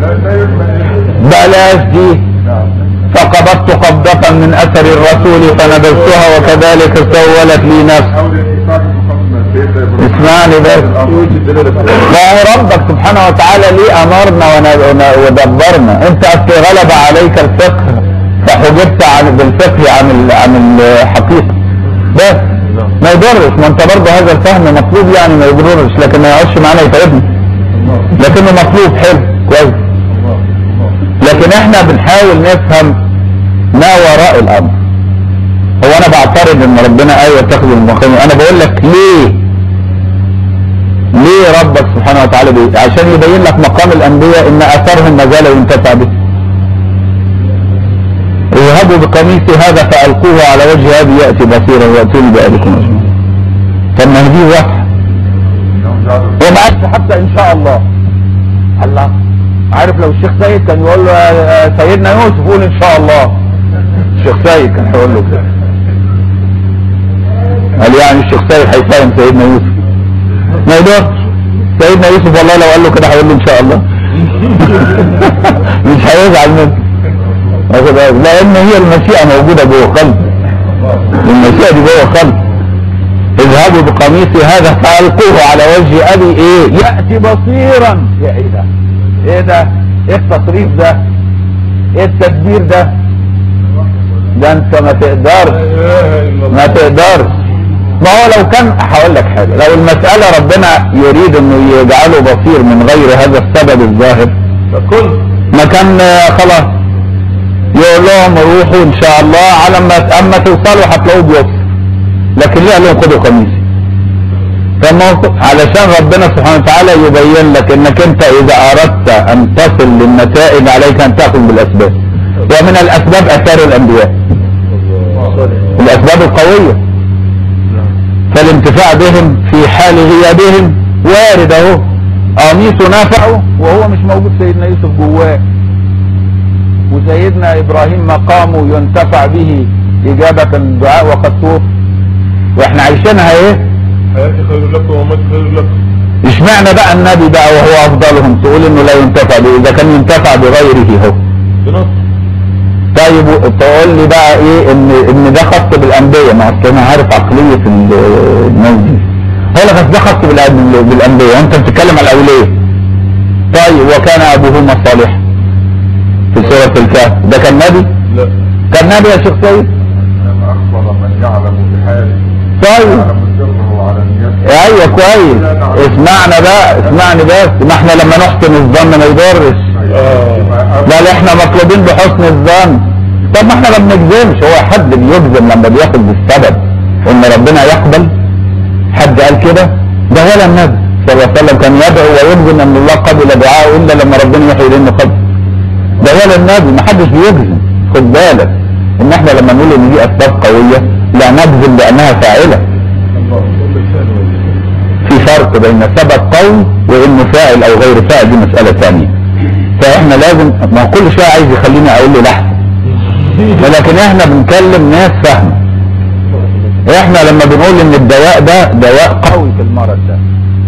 بلاش دي فقبضت قبضة من اثر الرسول فنبذتها وكذلك سولت لي نفسي اسمعني بس ما هو ربك سبحانه وتعالى ليه امرنا ون- ون- ودبرنا انت اصل غلب عليك الفقه فحجبت عن بالفقه عن ال- عن الحقيقه بس ما يضرش ما انت برضه هذا الفهم مطلوب يعني ما يضرش لكن ما يقعدش معانا يتعبنا لكنه مطلوب حلو كويس لكن احنا بنحاول نفهم ما وراء الامر هو انا بعترض ان ربنا ايوه اتخذ المقام انا بقول لك ليه ليه ربك سبحانه وتعالى بي... عشان يبين لك مقام الانبياء ان اثرهم ما زال ينتفع به اذهبوا بقميصي هذا فالقوه على وجه ابي ياتي بصيرا وياتوني بابيكم اجمعين طب ما هي دي واحد وما قالش حتى ان شاء الله الله عارف لو الشيخ سيد كان يقول له يا سيدنا يوسف قول ان شاء الله الشيخ سيد كان هيقول له كده قال يعني الشيخ سيد هيفهم سيدنا يوسف ما يقدرش سيدنا يوسف والله لو قال له كده هيقول له ان شاء الله مش هيزعل منه واخد بالك؟ لان هي المشيئه موجوده جوه قلبه المشيئه دي جوه قلبه اذهبوا بقميصي هذا فالقوه على وجه ابي ايه ياتي بصيرا يا ايه ده ايه ده ايه التصريف ده ايه التدبير ده ده انت ما تقدرش ما تقدرش ما هو لو كان هقول لك حاجه لو المساله ربنا يريد انه يجعله بصير من غير هذا السبب الظاهر كل ما كان آه، خلاص يقول لهم روحوا ان شاء الله على ما اما توصلوا هتلاقوه بيوصل لكن ليه قال لهم خدوا قميصي فالموقف علشان ربنا سبحانه وتعالى يبين لك انك انت اذا اردت ان تصل للنتائج عليك ان تاخذ بالاسباب ومن الاسباب اثار الانبياء الاسباب القويه فالانتفاع بهم في حال غيابهم وارد اهو قميصه نفعه وهو مش موجود سيدنا يوسف جواه وسيدنا ابراهيم مقامه ينتفع به اجابه الدعاء وقد توفي واحنا عايشينها ايه حياتي خير لكم وموتي خير لكم اشمعنى بقى النبي بقى وهو افضلهم تقول انه لا ينتفع به اذا كان ينتفع بغيره هو بنص طيب تقول لي بقى ايه ان ان ده خاص بالانبياء ما اصل انا عارف عقليه ال- الناس دي هو لك أصل ده خاص بالأن- بالانبياء وانت بتتكلم على الاولياء طيب وكان ابوهما صالحا في سوره الكهف ده كان نبي لا كان نبي يا شيخ سيد إنما أخبر من يعلم بحاله طيب يعلم سره وعلانيته ايوه كويس اسمعنا بقى اسمعني بس ما احنا لما نحسن الظن ما يضرش لا لا احنا مطلوبين بحسن الظن طب ما احنا ما بنجزمش هو حد بيجزم لما بياخد بالسبب ان ربنا يقبل حد قال كده ده ولا النبي صلى الله عليه وسلم كان يدعو ويجزم ان الله قبل دعاءه الا لما ربنا يحيي انه قبل ده ولا النبي ما حدش بيجزم خد بالك ان احنا لما نقول ان دي اسباب قويه لا نجزم بانها فاعله في فرق بين سبب قوي وانه فاعل او غير فاعل دي مسألة ثانية فاحنا لازم ما هو كل شوية عايز يخليني اقول له لحظة ولكن احنا بنكلم ناس فاهمة احنا لما بنقول ان الدواء ده دواء قوي في المرض ده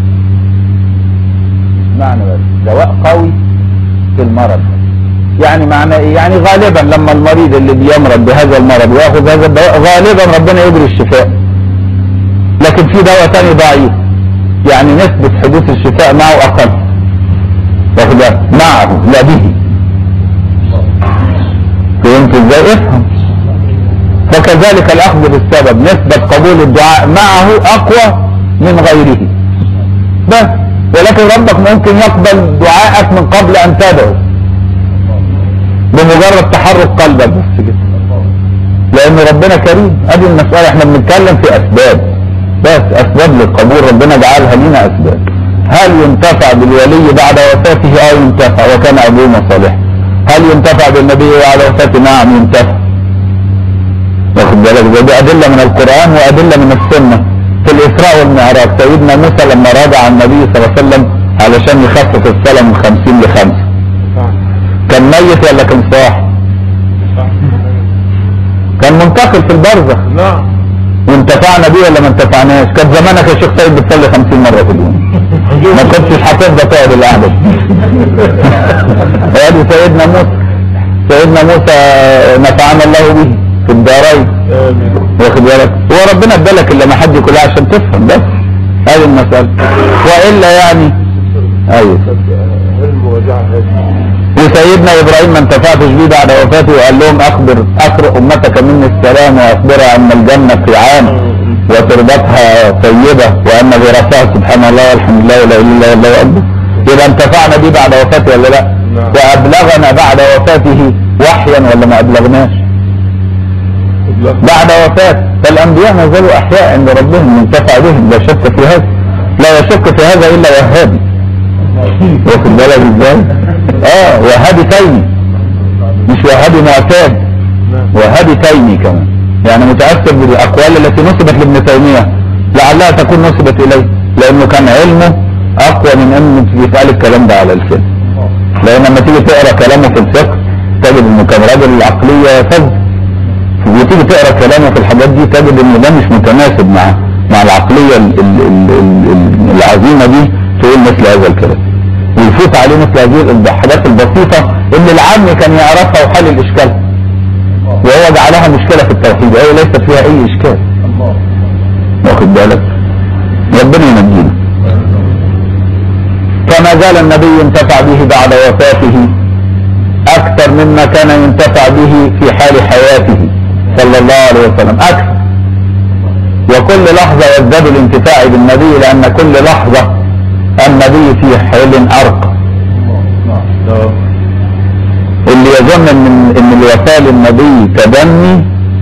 معنى بس دواء قوي في المرض ده يعني معنى ايه يعني غالبا لما المريض اللي بيمرض بهذا المرض وياخذ هذا الدواء غالبا ربنا يجري الشفاء لكن في دواء تاني ضعيف يعني نسبة حدوث الشفاء معه أقل واخد بالك؟ معه لا به فهمت ازاي افهم فكذلك الأخذ بالسبب نسبة قبول الدعاء معه أقوى من غيره بس ولكن ربك ممكن يقبل دعاءك من قبل أن تدعو بمجرد تحرك قلبك بس كده لأن ربنا كريم أدي المسألة احنا بنتكلم في أسباب بس اسباب للقبول ربنا جعلها لنا اسباب هل ينتفع بالولي بعد وفاته اه ينتفع وكان ابوهما صالحا هل ينتفع بالنبي بعد وفاته نعم ينتفع واخد بالك ده دي ادله من القران وادله من السنه في الاسراء والمعراج سيدنا موسى لما راجع النبي صلى الله عليه وسلم علشان يخفف الصلاه من 50 ل 5 كان ميت ولا كان صاح؟ كان منتقل في البرزخ نعم وانتفعنا بيه ولا ما انتفعناش كان زمانك يا شيخ سيد بتصلي 50 مره في اليوم ما كنتش حافظها تقعد القعده وادي سيدنا موسى سيدنا موسى نفعنا الله به في الدارين آمين واخد بالك هو ربنا ادالك الا ما حد كلها عشان تفهم بس هذه المساله والا يعني ايوه علم وجع هذه وسيدنا ابراهيم ما انتفعتش بيه بعد وفاته وقال لهم اخبر اقرئ امتك مني السلام واخبرها ان الجنه قيعان وتربتها طيبه وان غرسها سبحان الله والحمد لله ولا اله الا الله والله اكبر يبقى انتفعنا بيه بعد وفاته ولا لا؟ نعم. وابلغنا بعد وفاته وحيا ولا ما ابلغناش؟ بعد وفاة فالأنبياء ما زالوا أحياء عند ربهم ينتفع بهم لا شك في هذا لا يشك في هذا إلا وهابي واخد بالك ازاي؟ اه وهابي تيمي مش وهابي معتاد وهابي تيمي كمان يعني متأثر بالأقوال التي نسبت لابن تيمية لعلها تكون نسبت إليه لأنه كان علمه أقوى من أن يتقال الكلام ده على الفيلم لأن لما تيجي تقرأ كلامه في الفقه تجد إنه كان راجل العقلية فذ وتيجي تقرا كلامه في الحاجات دي تجد ان ده مش متناسب مع مع العقليه ال ال ال ال العظيمه دي تقول مثل هذا الكلام ويفوت عليه مثل هذه الحاجات البسيطه اللي العام كان يعرفها وحل الاشكال وهو جعلها مشكله في التوحيد وهي ليست فيها اي اشكال واخد بالك ربنا ينجينا فما زال النبي ينتفع به بعد وفاته اكثر مما كان ينتفع به في حال حياته صلى الله عليه وسلم اكثر وكل لحظة يزداد الانتفاع بالنبي لان كل لحظة النبي في حال ارقى اللي يظن ان ان الوفاة للنبي تدني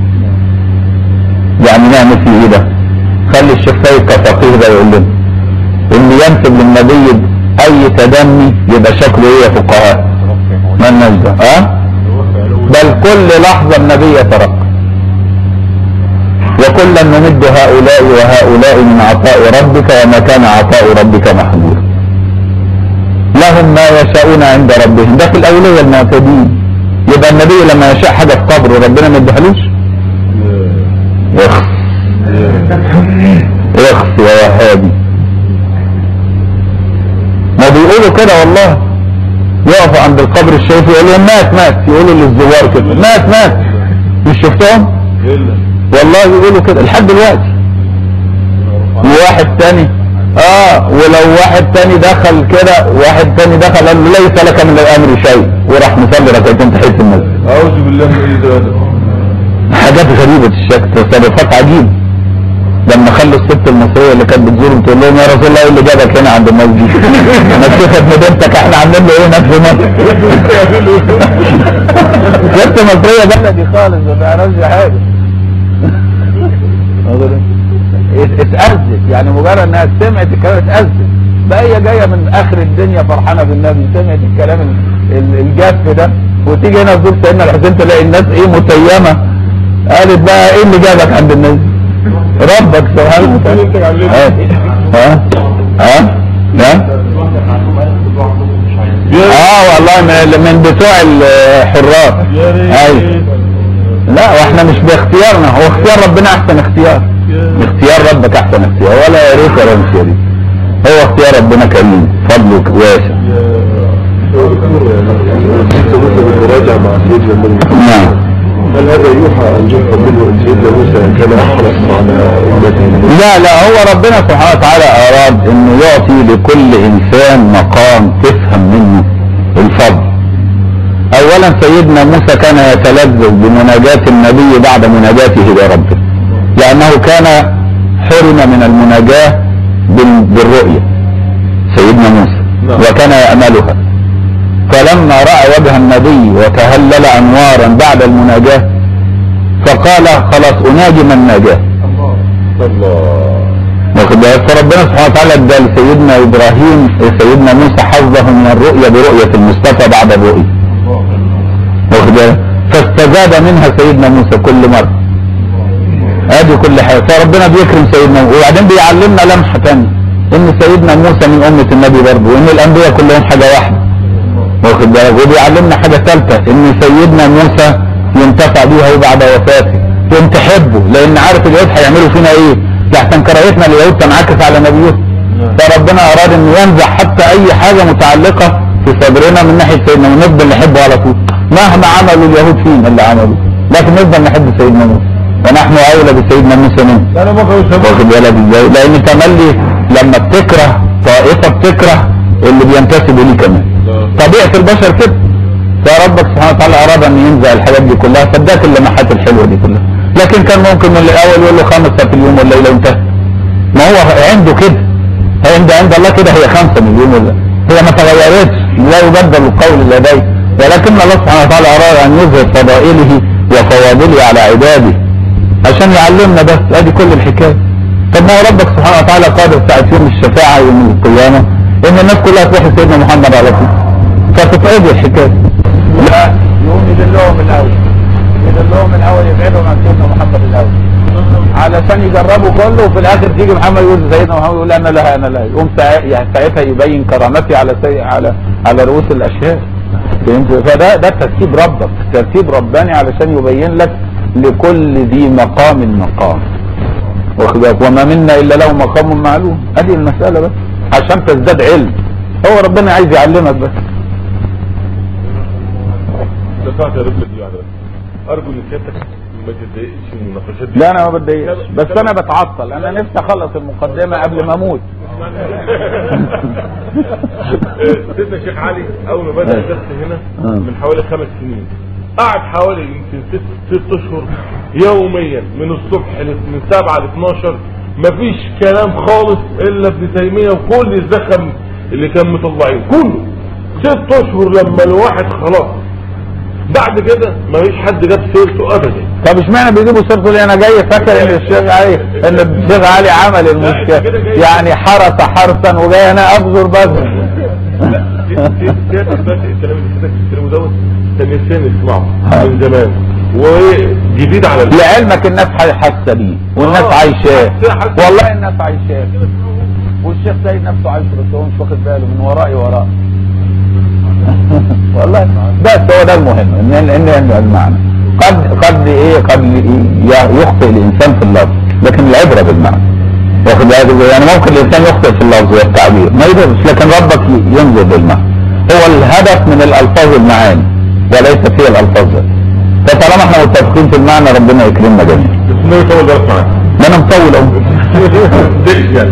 يعني نعمل فيه ايه ده خلي الشيخ سيد كفقيه ده يقول لنا اللي ينسب للنبي اي تدني يبقى شكله ايه يا فقهاء ما النجدة ها بل كل لحظة النبي يترقى وكلا نمد هؤلاء وهؤلاء من عطاء ربك وما كان عطاء ربك محظورا لهم ما يشاءون عند ربهم ده في الأولية المعتدين يبقى النبي لما يشاء حاجة في قبره ربنا ما يديهالوش يخص يخص يا وهابي ما بيقولوا كده والله يقفوا عند القبر الشريف يقولوا لهم مات مات يقولوا للزوار كده مات مات مش شفتهم والله يقولوا كده لحد دلوقتي وواحد تاني اه ولو واحد تاني دخل كده واحد تاني دخل قال له ليس لك من الامر شيء وراح مصلي ركعتين تحيه المسجد أعوذ بالله من ذلك حاجات غريبة الشكل تصرفات عجيبة لما خلوا الست المصرية اللي كانت بتزورهم تقول لهم يا رسول الله ايه اللي جابك هنا عند الناس دي؟ ما تشوف مدينتك احنا عاملين له ايه نفس مصر؟ ست مصرية بلدي خالص ما تعرفش حاجة ات- اتأذت يعني مجرد انها سمعت الكلام اتأذت بقى هي جاية من اخر الدنيا فرحانة بالنبي سمعت الكلام ال- ال- الجاف ده وتيجي هنا تزور سيدنا الحسين تلاقي الناس ايه متيمة قالت بقى ايه اللي جابك عند الناس دي؟ ربك سبحانه وتعالى ها ها ها ها اه والله من- من بتوع الحراس ايوه لا واحنا مش باختيارنا هو اختيار ربنا احسن اختيار اختيار ربك احسن اختيار ولا يا ريت ولا مش يا ريت هو اختيار ربنا كريم فضله واسع المراجعة مع سيدنا النبي نعم هل هذا يوحى أن يفهم منه أن سيدنا موسى كان أحرص على أمته لا لا هو ربنا سبحانه وتعالى اراد انه يعطي لكل انسان مقام تفهم منه الفضل اولا سيدنا موسى كان يتلذذ بمناجاة النبي بعد مناجاته لربه لانه كان حرم من المناجاة بال- بالرؤية سيدنا موسى نعم. وكان يأملها فلما رأى وجه النبي وتهلل أنوارا بعد المناجاة فقال خلاص أناجي من ناجاه الله واخد بالك فربنا سبحانه وتعالى ادى لسيدنا ابراهيم سيدنا موسى حظه من الرؤيا برؤية المصطفى بعد الرؤيا واخد بالك فاستزاد منها سيدنا موسى كل مرة ادي كل حاجه فربنا بيكرم سيدنا موسى وبعدين بيعلمنا لمحه ثانيه ان سيدنا موسى من امه النبي برضه وان الانبياء كلهم حاجه واحده واخد بالك وبيعلمنا حاجه ثالثه ان سيدنا موسى ينتفع بيها بعد وفاته يوم تحبه لان عارف اليهود هيعملوا فينا ايه لحسن كراهيتنا اليهود تنعكس على نبيهم فربنا اراد انه ينزع حتى اي حاجه متعلقه في صدرنا من ناحيه سيدنا ونفضل نحبه على طول مهما عملوا اليهود فينا اللي عملوا لكن نفضل نحب سيدنا موسى ونحن اولى بسيدنا موسى منه انا ما كانش واخد بالك ازاي لان تملي لما بتكره طائفه بتكره اللي بينتسبوا ليه كمان طبيعه البشر كده فربك سبحانه وتعالى اراد ان ينزع الحاجات دي كلها فاداك اللمحات الحلوه دي كلها لكن كان ممكن من الاول يقول له خمسه في اليوم والليله وانتهى ما هو عنده كده عند عند الله كده هي خمسه من اليوم ولا هي ما تغيرتش لا يبدل القول لديه ولكن الله سبحانه وتعالى اراد ان يظهر فضائله وفواضله على عباده عشان يعلمنا بس ادي كل الحكايه طب ما هو ربك سبحانه وتعالى قادر ساعة يوم الشفاعة يوم القيامة ان الناس كلها تروح سيدنا محمد على طول فتتقضي الحكاية لا يقوم يدلهم الاول يدلهم الاول يبعدهم عن سيدنا محمد الاول علشان يجربوا كله وفي الاخر تيجي محمد يقول سيدنا محمد يقول انا لا انا لا يقوم ساع- يعني ساعتها يبين كرامتي على سي... على على رؤوس الاشهاد فهمت فده ده ترتيب ربك ترتيب رباني علشان يبين لك لكل ذي مقام مقام واخد بالك وما منا الا له مقام معلوم ادي المساله بس عشان تزداد علم هو ربنا عايز يعلمك بس دفعت يا رجل دي على ارجو ان سيادتك ما تتضايقش من المناقشات دي لا انا ما بتضايقش بس انا بتعطل انا نفسي اخلص المقدمه قبل ما اموت سيدنا الشيخ علي اول ما بدا الدرس هنا من حوالي خمس سنين قعد حوالي يمكن ست ست اشهر يوميا من الصبح ل- من 7 ل 12 مفيش كلام خالص الا ابن تيميه وكل الزخم اللي كان مطلعين كله ست اشهر لما الواحد خلاص بعد كده مفيش حد جاب سيرته ابدا طب اشمعنى بيجيبوا سيرته ليه انا جاي فاكر ان الشيخ علي ان الشيخ علي عمل المشكله يعني حرس حرسا وجاي انا ابذر بذر لا سيادة بس الكلام اللي سيادتك بتتكلمه دوت كان نسيان نسمعه من زمان وجديد على ال- لعلمك الناس حاسه بيه والناس آه، عايشاه حاسة- حاسة. والله الناس عايشاه والشيخ سيد نفسه عايش بس هو مش واخد باله من ورائي وراه والله بس هو ده المهم ان ان إن المعنى قد قد ايه قد ي- يخطئ الانسان في اللفظ لكن العبره بالمعنى واخد بالك إزاي؟ يعني ممكن الانسان يخطئ في اللفظ والتعبير ما يقدرش لكن ربك ي- ينظر بالمعنى هو الهدف من الالفاظ المعاني وليس فيها الالفاظ بس فطالما احنا متفقين في المعنى ربنا يكرمنا جميعا بس النبي طول بالك معاك ما انا مطول اهو دش يعني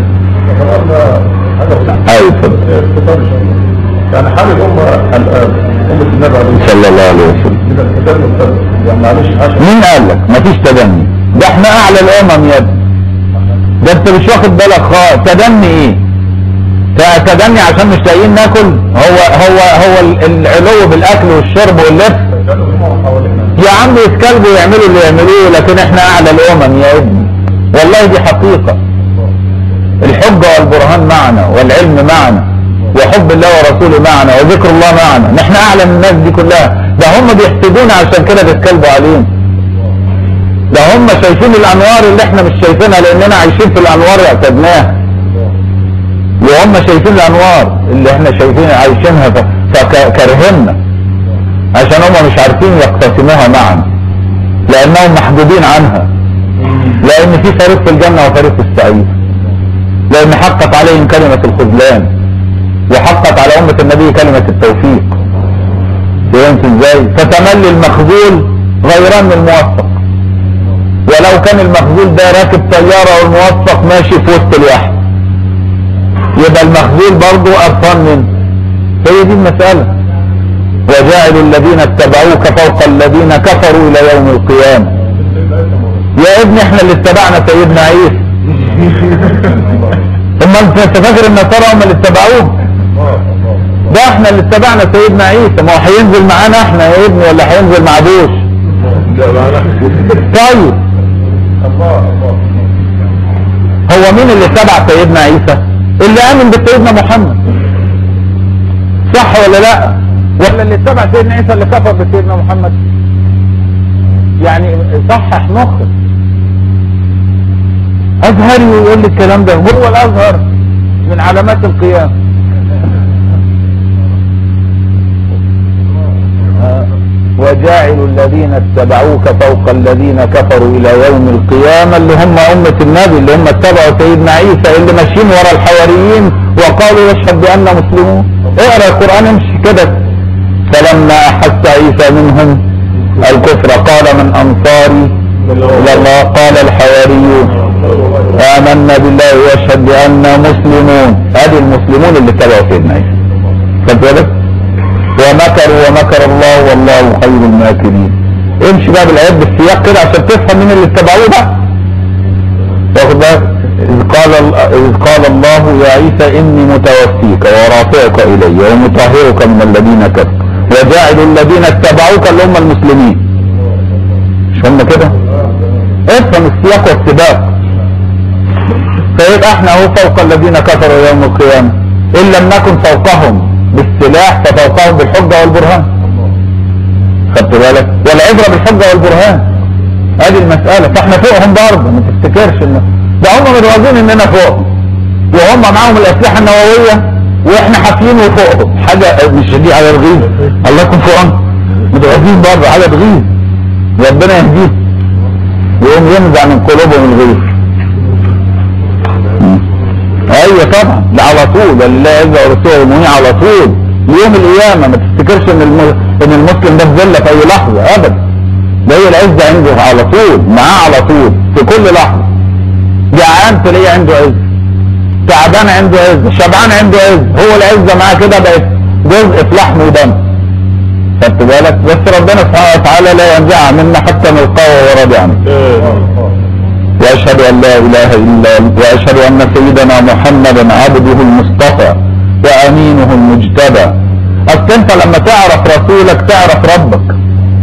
ايوه اتفضل. يعني حال الأمة الآن أمة النبي عليه صلى الله عليه وسلم من التدين والتدين يعني معلش عشان مين قال لك مفيش تدني ده احنا اعلى الامم يا ابني ده انت مش واخد بالك خالص تدني ايه ت- تدني عشان مش لاقيين ناكل هو هو هو ال- العلو بالاكل والشرب واللبس كانوا هم حوالينا يا عم يتكلبوا ويعملوا اللي يعملوه لكن احنا اعلى الامم يا ابني والله دي حقيقة الحجة والبرهان معنا والعلم معنا وحب الله ورسوله معنا وذكر الله معنا نحن اعلى من الناس دي كلها ده هم بيحسدونا عشان كده بيتكلبوا علينا ده هم شايفين الانوار اللي احنا مش شايفينها لاننا عايشين في الانوار اعتدناها وهم شايفين الانوار اللي احنا شايفين عايشينها ف- فكرهنا عشان هم مش عارفين يقتسموها معا لانهم محدودين عنها لان في فريق في الجنة وفريق في السعير لان حقت عليهم كلمة الخذلان وحقت على امة النبي كلمة التوفيق فهمت ازاي فتملي المخذول غيران من الموفق ولو كان المخذول ده راكب طيارة والموفق ماشي في وسط الواحد يبقى المخذول برضه قرفان منه هي دي المسألة وجاعل الذين اتبعوك فوق الذين كفروا الى يوم القيامة يا ابني احنا اللي اتبعنا سيدنا عيسى اما انت أنت فاكر النصارى هم اللي اتبعوه ده احنا اللي اتبعنا سيدنا عيسى ما هو هينزل معانا احنا يا ابني ولا هينزل مع بوش لا معنا طيب الله الله هو مين اللي اتبع سيدنا عيسى اللي امن بسيدنا محمد صح ولا لا ولا اللي اتبع سيدنا عيسى اللي كفر بسيدنا محمد يعني صحح مخك ازهري ويقول لي الكلام ده هو الازهر من علامات القيامه وجاعل الذين اتبعوك فوق الذين كفروا الى يوم القيامة اللي هم امة النبي اللي هم اتبعوا سيدنا عيسى اللي ماشيين ورا الحواريين وقالوا يشهد بأننا مسلمون اقرا القرآن امشي كده فلما احس عيسى منهم الكفر قال من انصاري الى الله قال الحواريون آمنا بالله ويشهد بأننا مسلمون هذه المسلمون اللي اتبعوا سيدنا عيسى خدت بالك ومكروا ومكر الله والله خير الماكرين امشي بقى بالايات بالسياق كده عشان تفهم مين اللي اتبعوه بقى واخد بالك إذ قال إذ قال الله يا عيسى إني متوفيك ورافعك إلي ومطهرك من الذين كفروا وجاعل الذين اتبعوك اللي هم المسلمين مش هم كده؟ افهم السياق والسباق فيبقى احنا اهو فوق الذين كفروا يوم القيامة إن لم نكن فوقهم بالسلاح ففوقهم بالحجة والبرهان خدت بالك والعبرة بالحجة والبرهان هذه المسألة فاحنا فوقهم برضه ما تفتكرش ان ده هم متواجدين اننا فوقهم وهم معاهم الاسلحة النووية واحنا حافيين وفوقهم حاجة مش دي على الغيظ الله يكون فوقهم متواجدين برضه حاجة تغيظ ربنا يهديه ويقوم ينزع من قلوبهم الغيظ ايوه طبعا ده على طول ده لله عز ورسوله المؤمنين على طول ليوم القيامه ما تفتكرش ان الم... ان المسلم ده في ذله في اي لحظه ابدا ده هي العزه عنده على طول معاه على طول في كل لحظه جعان تلاقيه عنده عز تعبان عنده عز شبعان عنده عز هو العزه معاه كده بقت جزء في لحم ودم خدت بالك بس ربنا سبحانه وتعالى لا ينزعها منا حتى نلقاه وهو راضي عنه واشهد ان لا اله الا واشهد ان سيدنا محمدا عبده المصطفى وامينه المجتبى اصل انت لما تعرف رسولك تعرف ربك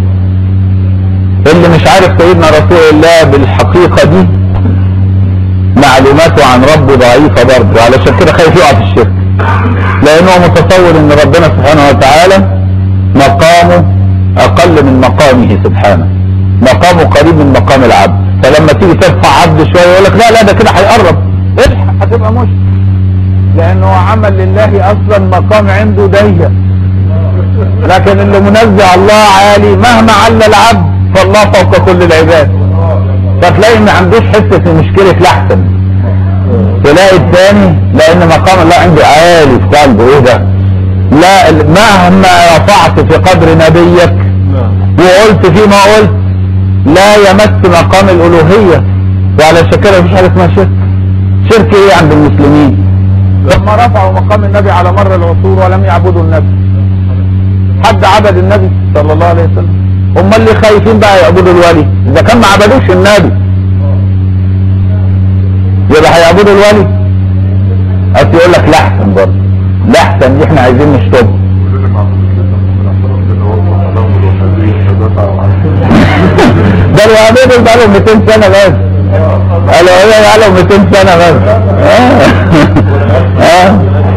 اللي مش عارف سيدنا رسول الله بالحقيقة دي معلوماته عن ربه ضعيفة برضه علشان كده خايف يقع في الشرك لانه متصور ان ربنا سبحانه وتعالى مقامه اقل من مقامه سبحانه مقامه قريب من مقام العبد فلما تيجي ترفع عبد شويه يقول لك لا لا ده كده هيقرب الحق هتبقى مشكله لانه عمل لله اصلا مقام عنده ضيق لكن اللي منزه الله عالي مهما على العبد فالله فوق كل العباد فتلاقي ما عندوش حته مشكله الاحسن تلاقي الثاني لان مقام الله عنده عالي في قلبه ايه ده لا مهما رفعت في قدر نبيك وقلت فيما قلت لا يمس مقام الالوهية وعلى كده مفيش حاجة اسمها شرك شرك ايه عند المسلمين لما رفعوا مقام النبي على مر العصور ولم يعبدوا النبي حد عبد النبي صلى الله عليه وسلم هم اللي خايفين بقى يعبدوا الولي اذا كان ما عبدوش النبي يبقى هيعبدوا الولي اصل يقول لك لا احسن برضه لا احسن دي احنا عايزين نشطبه ده الوهابيه دول بقى لهم 200 سنه بس الوهابيه بقى لهم 200 سنه بس اه اه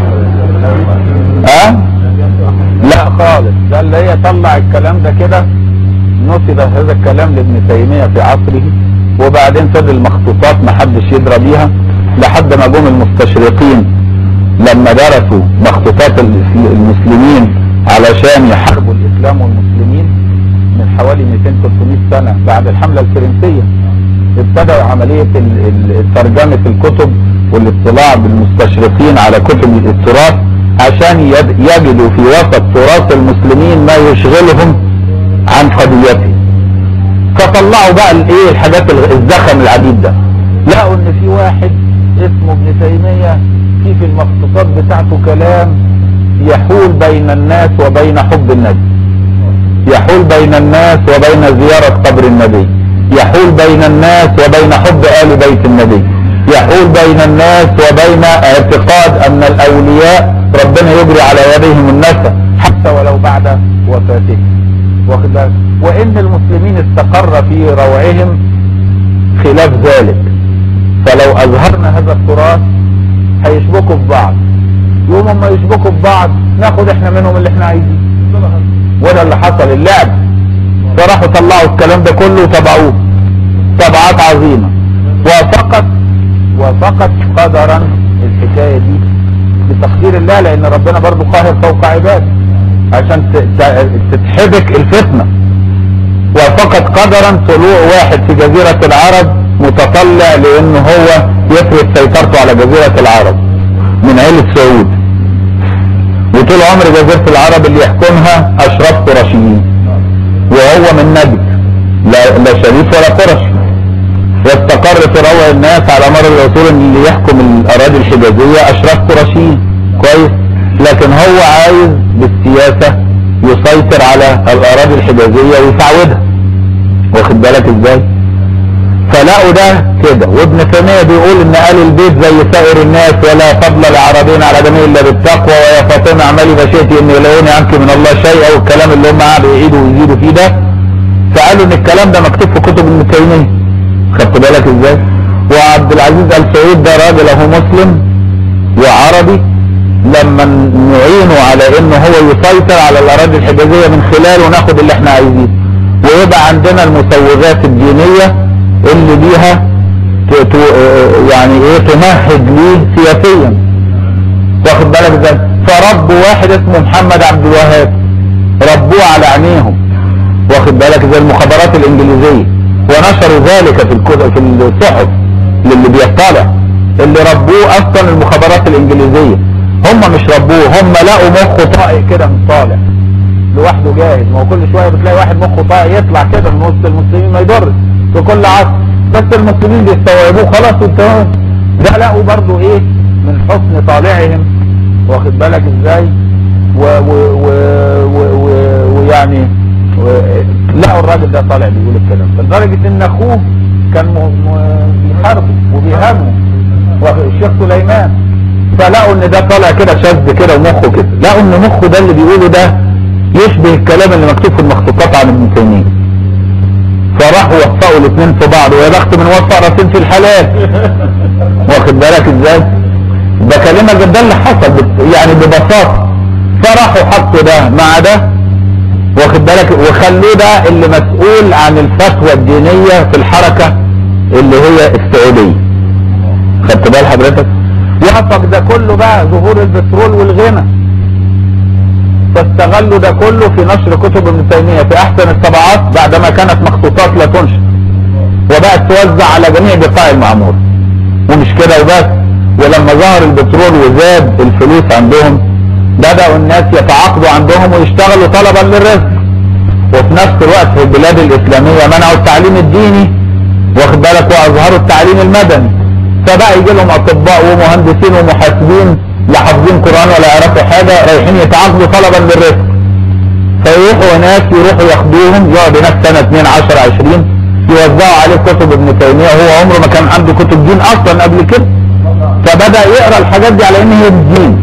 اه لا خالص ده اللي هي طلع الكلام ده كده نسب هذا الكلام لابن تيميه في عصره وبعدين فضل المخطوطات ما حدش يدرى بيها لحد ما جم المستشرقين لما درسوا مخطوطات المسلمين علشان يحاربوا الاسلام والمسلمين من حوالي 200 300 سنه بعد الحمله الفرنسيه ابتدأوا عمليه ال- ال- ترجمه الكتب والاطلاع بالمستشرقين على كتب التراث عشان يد- يجدوا في وسط تراث المسلمين ما يشغلهم عن قضيته فطلعوا بقى الايه الحاجات ال- الزخم العديد ده لقوا ان في واحد اسمه ابن تيميه في في المخطوطات بتاعته كلام يحول بين الناس وبين حب النبي يحول بين الناس وبين زيارة قبر النبي يحول بين الناس وبين حب آل بيت النبي يحول بين الناس وبين اعتقاد أن الأولياء ربنا يجري على يديهم النسب حتى ولو بعد وفاتهم واخد بالك؟ وإن المسلمين استقر في روعهم خلاف ذلك فلو أظهرنا هذا التراث هيشبكوا في بعض يوم ما يشبكوا في بعض ناخد احنا منهم اللي احنا عايزينه وده اللي حصل اللعب فراحوا طلعوا الكلام ده كله وطبعوه طبعات عظيمة وفقط وفقط قدرا الحكاية دي بتقدير الله لان ربنا برضو قاهر فوق عباده عشان ت- ت- تتحبك الفتنة وفقط قدرا طلوع واحد في جزيرة العرب متطلع لان هو يفرض سيطرته على جزيرة العرب من عيلة سعود وطول عمر جزيرة العرب اللي يحكمها اشراف قرشيين وهو من نجد لا, لا شريف ولا قرشي واستقر في روع الناس على مر العصور ان اللي يحكم الاراضي الحجازية اشراف قرشيين كويس لكن هو عايز بالسياسة يسيطر على الاراضي الحجازية ويسعودها واخد بالك ازاي فلقوا ده كده وابن تيمية بيقول ان آل البيت زي سائر الناس ولا فضل لعربين على جميع الا بالتقوى ويا فاطمة اعملي ما شئت ان يلوني عنك من الله شيئا والكلام اللي هم قعدوا يعيدوا ويزيدوا فيه ده فقالوا ان الكلام ده مكتوب في كتب ابن تيمية خدت بالك ازاي وعبد العزيز ال سعود ده راجل اهو مسلم وعربي لما نعينه على ان هو يسيطر على الاراضي الحجازية من خلاله ناخد اللي احنا عايزينه ويبقى عندنا المسوغات الدينية اللي بيها ت- ت- يعني ايه تمهد ليه سياسيا واخد بالك ازاي فربوا واحد اسمه محمد عبد الوهاب ربوه على عينيهم واخد بالك زي المخابرات الانجليزيه ونشروا ذلك في الكتب في الصحف للي بيطلع اللي ربوه اصلا المخابرات الانجليزيه هم مش ربوه هم لقوا مخه طائق كده من طالع لوحده جاهز ما هو كل شويه بتلاقي واحد مخه طائق يطلع كده من وسط المسلمين ما يضرش في كل عصر بس المسلمين بيستوعبوه خلاص وتمام ده لقوا برضو ايه من حسن طالعهم واخد بالك ازاي و و و و و ويعني و- لقوا الراجل ده طالع بيقول الكلام ده لدرجه ان اخوه كان م- م- بيحاربه وبيهاجمه والشيخ سليمان فلقوا ان ده طالع كده شاذ كده ومخه كده لقوا ان مخه ده اللي بيقوله ده يشبه الكلام اللي مكتوب في المخطوطات عن ابن تيميه فراحوا وفقوا الاثنين في بعض ويا بخت من وفق راسين في الحلال واخد بالك ازاي ده كلمه ده اللي حصل بت- يعني ببساطه فراحوا حطوا ده مع ده واخد بالك وخلوه ده اللي مسؤول عن الفتوى الدينيه في الحركه اللي هي السعوديه خدت بال حضرتك وافق ده كله بقى ظهور البترول والغنى فاستغلوا ده كله في نشر كتب ابن تيمية في احسن الطبعات بعدما كانت مخطوطات لا تنشر وبقت توزع على جميع بقاع المعمور ومش كده وبس ولما ظهر البترول وزاد الفلوس عندهم بدأوا الناس يتعاقدوا عندهم ويشتغلوا طلبا للرزق وفي نفس الوقت في البلاد الإسلامية منعوا التعليم الديني واخد بالك وأظهروا التعليم المدني فبقى يجي لهم أطباء ومهندسين ومحاسبين لا حافظين قرآن ولا يعرفوا حاجة رايحين يتعاقدوا طلبا للرزق فيروحوا هناك يروحوا ياخدوهم يقعد هناك سنة 2 10 20 يوزعوا عليه كتب ابن تيمية وهو عمره ما كان عنده كتب دين أصلا قبل كده فبدأ يقرأ الحاجات دي على إن هي الدين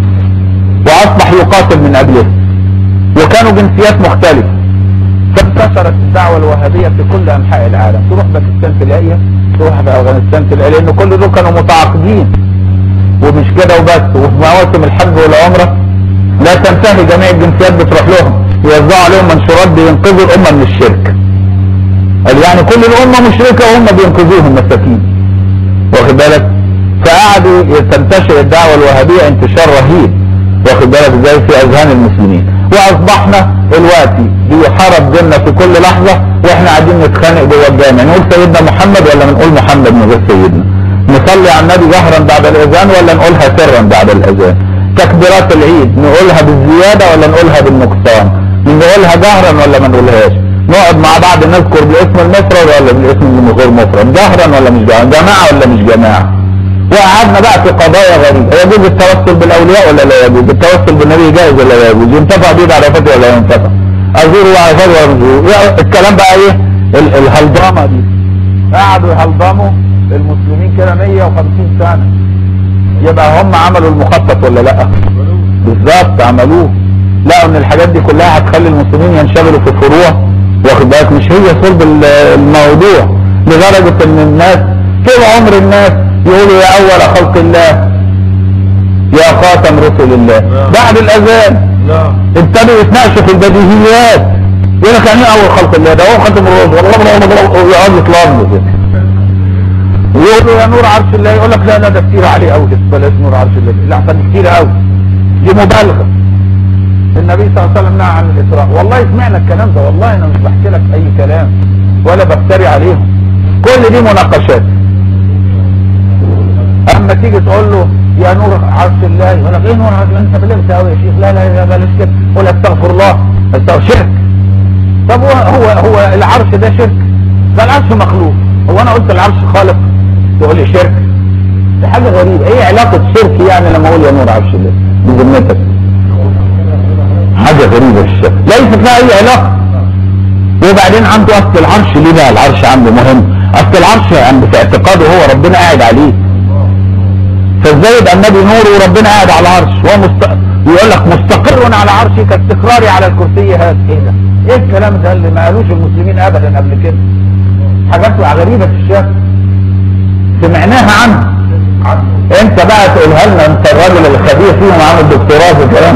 وأصبح يقاتل من أجله وكانوا جنسيات مختلفة فانتشرت الدعوة الوهابية في كل أنحاء العالم تروح باكستان تلاقيها تروح بأفغانستان تلاقيها لأن كل دول كانوا متعاقدين ومش كده وبس وفي مواسم الحج والعمرة لا تنتهي جميع الجنسيات بتروح لهم يوزعوا عليهم منشورات بينقذوا الأمة من الشرك قال يعني كل الأمة مشركة وهم بينقذوهم مساكين واخد بالك فقعدوا تنتشر الدعوة الوهابية انتشار رهيب واخد بالك ازاي في اذهان المسلمين واصبحنا دلوقتي بيحارب ديننا في كل لحظة واحنا قاعدين نتخانق جوه الجامع نقول سيدنا محمد ولا نقول محمد من غير سيدنا نصلي على النبي جهرا بعد الاذان ولا نقولها سرا بعد الاذان تكبيرات العيد نقولها بالزيادة ولا نقولها بالنقصان نقولها جهرا ولا ما نقولهاش نقعد مع بعض نذكر بالاسم المفرد ولا بالاسم اللي غير مفرد جهرا ولا مش جهرا جماعة ولا مش جماعة وقعدنا بقى في قضايا غريبة يجوز التوسل بالاولياء ولا لا يجوز التوسل بالنبي جائز ولا لا يجوز ينتفع بيه عرفات ولا ينتفع ازور وعرفات ولا مزور الكلام بقى ايه ال- الهلضمة دي قعدوا يهلضموا المسلمين كده 150 سنة يبقى هم عملوا المخطط ولا لا بالظبط عملوه لقوا ان الحاجات دي كلها هتخلي المسلمين ينشغلوا في فروع واخد بالك مش هي صلب ال- الموضوع لدرجة ان الناس طول عمر الناس يقولوا يا اول خلق الله يا خاتم رسل الله بعد الاذان نعم ابتدوا يتناقشوا في البديهيات يقول لك يعني ايه اول خلق الله ده هو خاتم الرسل والله والله والله ويقعد يتلموا كده يقولوا يا نور عرش الله يقول لك لا لا ده كتير عليه قوي بلاش نور عرش الله لا ده كتير قوي دي مبالغه النبي صلى الله عليه وسلم نهى عن الاسراء والله سمعنا الكلام ده والله انا مش بحكي لك اي كلام ولا بفتري عليهم كل دي مناقشات اما تيجي تقول له يا نور عرش الله يقول لك ايه نور عرش الله انت بلغت قوي يا شيخ لا لا لا بلاش كده قول استغفر الله استغفر شرك طب هو هو هو العرش ده شرك ده العرش مخلوق هو انا قلت العرش خالق تقول لي شرك دي حاجه غريبه ايه علاقه شرك يعني لما اقول يا نور عرش الله بذمتك حاجه غريبه في الشرك ليست لها اي علاقه وبعدين عنده اصل العرش ليه بقى العرش عنده مهم اصل العرش عند في اعتقاده هو ربنا قاعد عليه فازاي يبقى النبي نور وربنا قاعد على العرش هو مست... يقول لك مستقر على عرشي كاستقراري على الكرسي هذا ايه ده ايه الكلام ده اللي ما قالوش المسلمين ابدا قبل كده حاجات غريبه في الشرك سمعناها عنه انت بقى تقولها لنا انت الراجل الخبير فيهم عامل دكتوراه في الكلام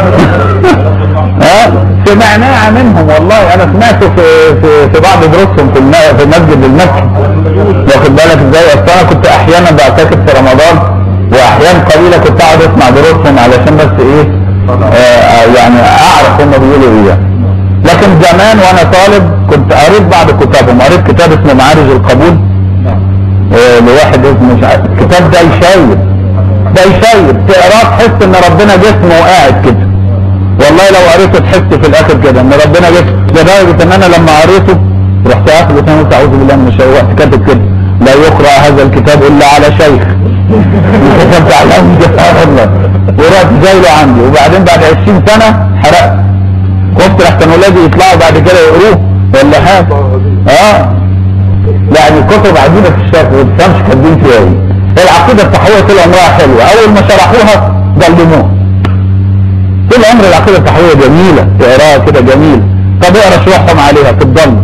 ها سمعناها منهم والله انا سمعته في في في بعض دروسهم في الم- في المسجد المكي واخد بالك ازاي اصل انا كنت احيانا بعتكف في رمضان واحيان قليله كنت اقعد اسمع دروسهم علشان بس ايه آه آه، يعني اعرف هم بيقولوا ايه يعني. لكن زمان وانا طالب كنت قريت بعض كتابهم قريت كتاب اسمه معارج القبول آه، لواحد اسمه مش عارف الكتاب ده يشيب ده يشيب تقراه تحس ان ربنا جسمه وقاعد كده والله لو قريته تحس في الاخر كده ان ربنا جسمه لدرجه ان انا لما قريته رحت اخد وسام قلت اعوذ بالله من الشيطان وقت كاتب كده لا يقرا هذا الكتاب الا على شيخ كتبت على سبحان الله ورحت جايله عندي وبعدين بعد 20 سنه حرقت خفت لحسن ولادي يطلعوا بعد كده يقروه ولا حاجه اه يعني كتب عجيبه في الشرق ما تفهمش كاتبين فيها ايه العقيده الصحويه طول عمرها حلوه اول ما شرحوها ضلموها طول عمر العقيده الصحويه جميله تقراها كده جميل طب اقرا شروحهم عليها تتضل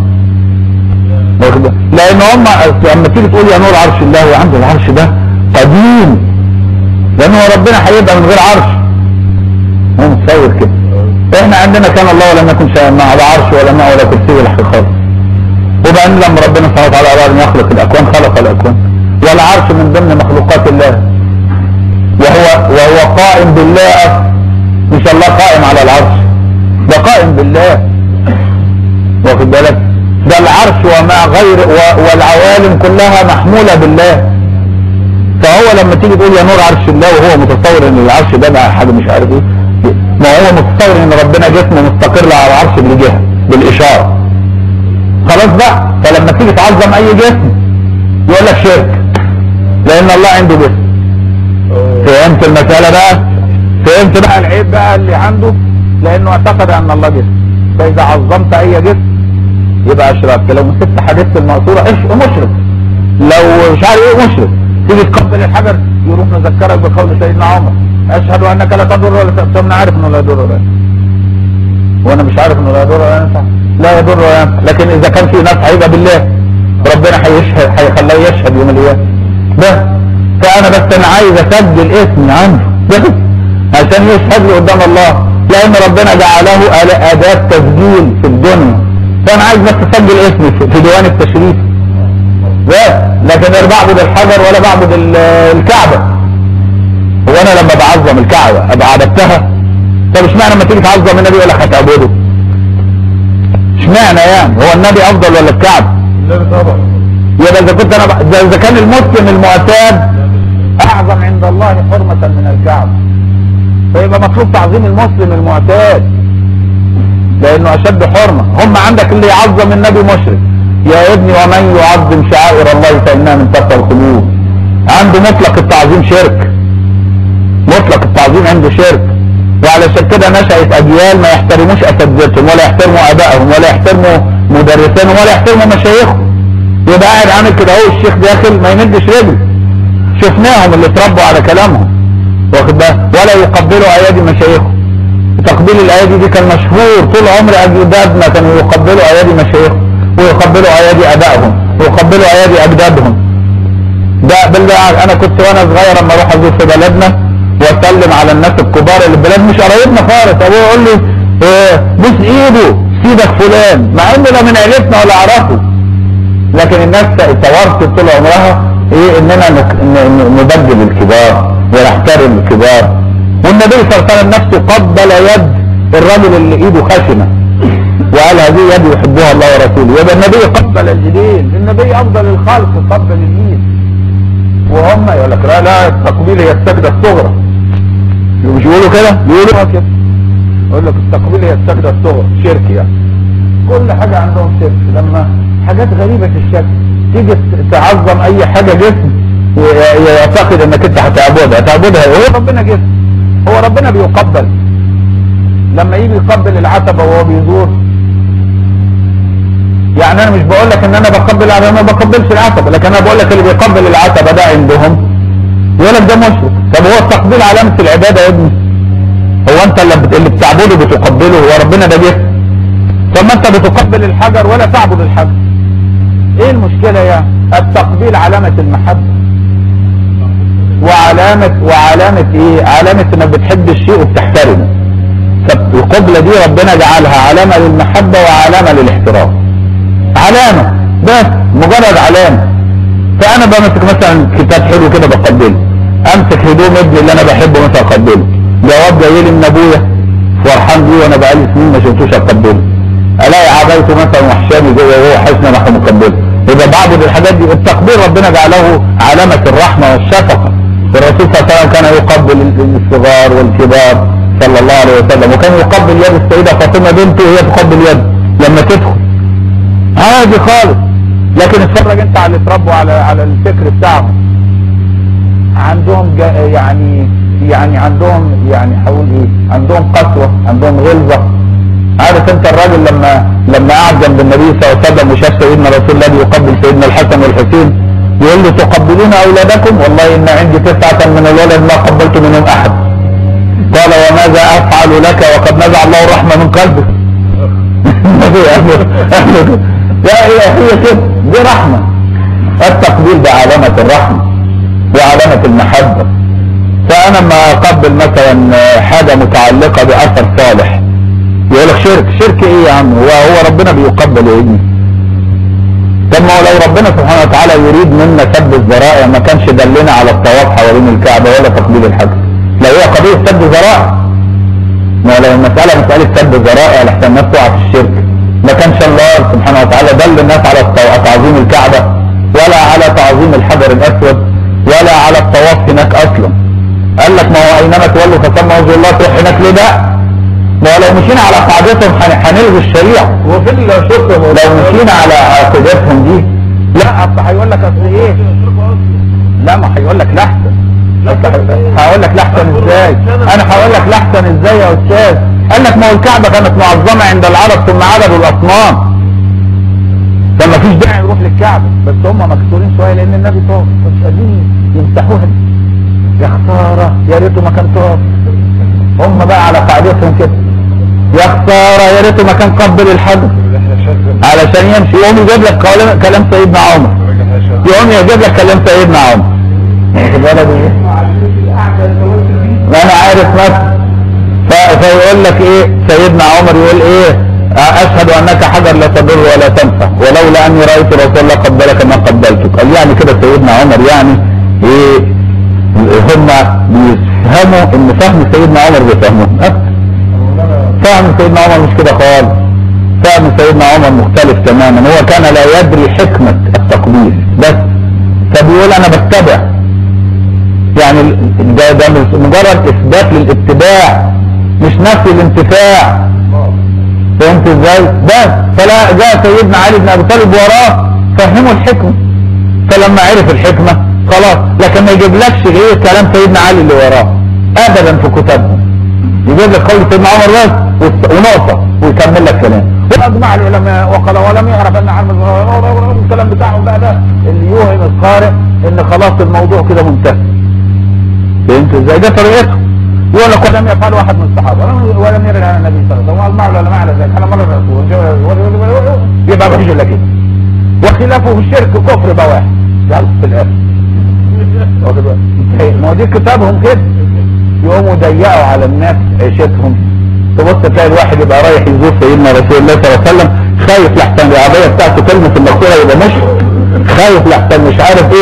واخد بالك؟ لان هم لما تيجي تقول يا نور عرش الله وعنده العرش ده قديم لان هو ربنا هيبقى من غير عرش هو متصور كده احنا عندنا كان الله ولم يكن شيئا مع لا عرش ولا ماء ولا كرسي ولا حاجه خالص وبعدين لما ربنا سبحانه وتعالى اراد ان يخلق الاكوان خلق الاكوان والعرش من ضمن مخلوقات الله وهو وهو قائم بالله أصلاً. مش الله قائم على العرش ده قائم بالله واخد بالك ده العرش وما غير و- والعوالم كلها محمولة بالله فهو لما تيجي تقول يا نور عرش الله وهو متصور ان العرش ده بقى حاجة مش عارف ايه ما هو متصور ان ربنا جسمه مستقر على العرش بالجهة بالاشارة خلاص بقى فلما تيجي تعظم اي جسم يقول لك شرك لان الله عنده جسم فهمت المسألة بقى فهمت بقى العيب بقى اللي عنده لانه اعتقد ان الله جسم فاذا عظمت اي جسم يبقى اشركت لو مسكت حديث المقصورة ايش مشرك لو مش عارف ايه مشرك تيجي تقبل الحجر يروح نذكرك بقول سيدنا عمر اشهد انك لا تضر ولا تنفع انا عارف انه لا يضر ولا ينفع وانا مش عارف انه لا يضر ولا ينفع لا يضر ولا ينفع لكن اذا كان في ناس هيبقى بالله ربنا هيشهد هيخليه يشهد يوم القيامه بس فانا بس انا عايز اسجل اسمي عنده بس عشان يشهد لي قدام الله لان ربنا جعله آل- اداة تسجيل في الدنيا فانا عايز بس اسجل اسمي في في ديوان التشريف بس لكن انا بعبد الحجر ولا بعبد ال- الكعبة هو انا لما بعظم الكعبة ابقى عبدتها طب اشمعنى لما تيجي تعظم النبي ولا هتعبده اشمعنى يعني هو النبي افضل ولا الكعبة لا طبعا يبقى اذا كنت انا ب- ده اذا كان المسلم المعتاد اعظم عند الله حرمة من الكعبة فيبقى مطلوب تعظيم المسلم المعتاد لانه اشد حرمة هم عندك اللي يعظم النبي مشرك يا ابني ومن يعظم شعائر الله فانها من تقوى القلوب عنده مطلق التعظيم شرك مطلق التعظيم عنده شرك وعلشان كده نشأت اجيال ما يحترموش اساتذتهم ولا يحترموا ابائهم ولا يحترموا مدرسينهم ولا يحترموا مشايخهم يبقى قاعد عامل كده اهو الشيخ داخل ما يمدش رجله شفناهم اللي اتربوا على كلامهم واخد بالك ولا يقبلوا ايادي مشايخهم تقبيل الايادي دي كان مشهور طول عمر اجدادنا كانوا يقبلوا ايادي مشايخهم ويقبلوا ايادي ابائهم ويقبلوا ايادي اجدادهم ده بالله انا كنت وانا صغير اما اروح ازور في بلدنا واسلم على الناس الكبار اللي البلاد مش قرايبنا خالص ابويا يقول لي إيه بوس ايده سيدك فلان مع انه لا من عيلتنا ولا اعرفه لكن الناس تورثت طول عمرها ايه اننا نك- ن- ن- نبجل الكبار ونحترم الكبار والنبي صلى الله عليه وسلم نفسه قبل يد الرجل اللي ايده خشنه وقال هذه يد يحبها الله ورسوله يبقى النبي قبل الايدين النبي افضل الخلق قبل الايد وهم يقول لك لا لا التقبيل هي السجده الصغرى مش يقولوا كده يقولوا كده يقول لك التقبيل هي السجده الصغرى شرك يعني كل حاجه عندهم شرك لما حاجات غريبه في الشكل تيجي تعظم اي حاجه جسم ويعتقد انك انت هتعبدها هتعبدها هو ربنا جسم هو ربنا بيقبل لما يجي يقبل العتبه وهو بيزور يعني انا مش بقول لك ان انا بقبل انا ما بقبلش العتبه لكن انا بقول لك اللي بيقبل العتبه ده عندهم يقول لك ده مشرك طب هو التقبيل علامه العباده يا ابني هو انت اللي بت- اللي بتعبده بتقبله هو ربنا ده جسم طب ما انت بتقبل الحجر ولا تعبد الحجر ايه المشكله يعني التقبيل علامه المحبه وعلامه وعلامه ايه علامه انك بتحب الشيء وبتحترمه فالقبلة دي ربنا جعلها علامة للمحبة وعلامة للاحترام علامة بس مجرد علامة فأنا بمسك مثلا كتاب حلو كده بقبله أمسك هدوم ابني اللي أنا بحبه مثلا أقبله جواب جاي لي من أبويا فرحان بيه وأنا بقالي سنين ما شفتوش أقبله ألاقي عبايته مثلا وحشاني جوه وهو حزن أنا مقبله يبقى بعبد الحاجات دي التقبيل ربنا جعله علامة الرحمة والشفقة الرسول صلى الله عليه وسلم كان يقبل الصغار والكبار صلى الله عليه وسلم وكان يقبل يد السيدة فاطمة بنته وهي تقبل يد لما تدخل عادي خالص لكن اتفرج انت على اللي اتربوا على على الفكر بتاعهم عندهم جا يعني يعني عندهم يعني هقول ايه عندهم قسوة عندهم غلظة عارف انت الراجل لما لما قعد جنب النبي صلى الله عليه وسلم وشاف سيدنا رسول الله بيقبل سيدنا الحسن والحسين يقول له تقبلون اولادكم والله ان عندي تسعة من الولد ما قبلت منهم احد قال وماذا افعل لك وقد نزع الله الرحمة من قلبك لا هي هي كده دي رحمة التقبيل ده علامة الرحمة وعلامة المحبة فانا ما اقبل مثلا حاجة متعلقة باثر صالح يقول لك شرك شرك ايه يا عم هو هو ربنا بيقبل يا ابني طب ما هو لو ربنا سبحانه وتعالى يريد منا سد الذرائع ما كانش دلنا على الطواف حوالين الكعبة ولا تقبيل الحجر لو هي قضية سد ذرائع ما لو المسألة مسألة سد ذرائع لحسن الناس تقع في الشرك ما كانش الله سبحانه وتعالى دل الناس على الطو- تعظيم الكعبة ولا على تعظيم الحجر الأسود ولا على الطواف هناك أصلا قال لك ما هو أينما تولوا فثم وجه الله تروح هناك ليه بقى؟ ما هو لو مشينا على قاعدتهم هن- هنلغي الشريعة وفي الشرطة لو مشينا على عقيدتهم دي لا اصل هيقول لك اصل ايه لا ما هيقول لك لحسن هقول لك لحسن ازاي انا هقول لك لحسن ازاي يا استاذ قال لك ما هو الكعبه كانت معظمه عند العرب ثم عبدوا الاصنام فما فيش داعي نروح للكعبه بس هم مكسورين شويه لان النبي طاف مش قادرين يمسحوها يا خساره يا ريته ما كان طاف هم بقى على قاعدتهم كده يا خساره يا ريته ما كان قبل الحجر علشان يمشي يقوم يجيب لك كلام- كلام سيدنا عمر يقوم يجيب لك كلام سيدنا عمر واخد بالك ايه؟ ما انا عارف مثلا ف- فيقول لك ايه سيدنا عمر يقول ايه اشهد انك حجر لا تضر ولا تنفع ولولا اني رايت رسول الله قبلك ما قبلتك قال يعني كده سيدنا عمر يعني ايه هم بيفهموا ان فهم سيدنا عمر بيفهمهم فهم سيدنا عمر مش كده خالص فهم سيدنا عمر مختلف تماما هو كان لا يدري حكمة التقبيل بس فبيقول انا بتبع يعني ال- ده ده مجرد اثبات للاتباع مش نفي الانتفاع فهمت ازاي بس فلا جاء سيدنا علي بن ابي طالب وراه فهموا الحكمة فلما عرف الحكمة خلاص لكن ما يجيبلكش غير كلام سيدنا علي اللي وراه ابدا في كتبهم يجيب لك قول سيدنا عمر بس وس- ونقطة ويكمل لك كلام واجمع العلماء وقال ولم يعرف ان عم الكلام بتاعهم بقى ده اللي يوهم القارئ ان خلاص الموضوع كده منتهي فهمت ازاي ده طريقته يقول لك ولم يفعل واحد من الصحابه ولم- ولم يرد عن النبي صلى الله عليه وسلم واجمع العلماء على ذلك انا مره الرسول يبقى ما فيش الا كده وخلافه في الشرك كفر بواح يلا في الاخر واخد بالك؟ ما هو دي كتابهم كده يقوموا ضيقوا على الناس عيشتهم تبص تلاقي الواحد يبقى رايح يزور سيدنا رسول الله صلى الله عليه وسلم خايف لحسن العربيه بتاعته كلمه المقصوره يبقى مش خايف لحسن مش عارف ايه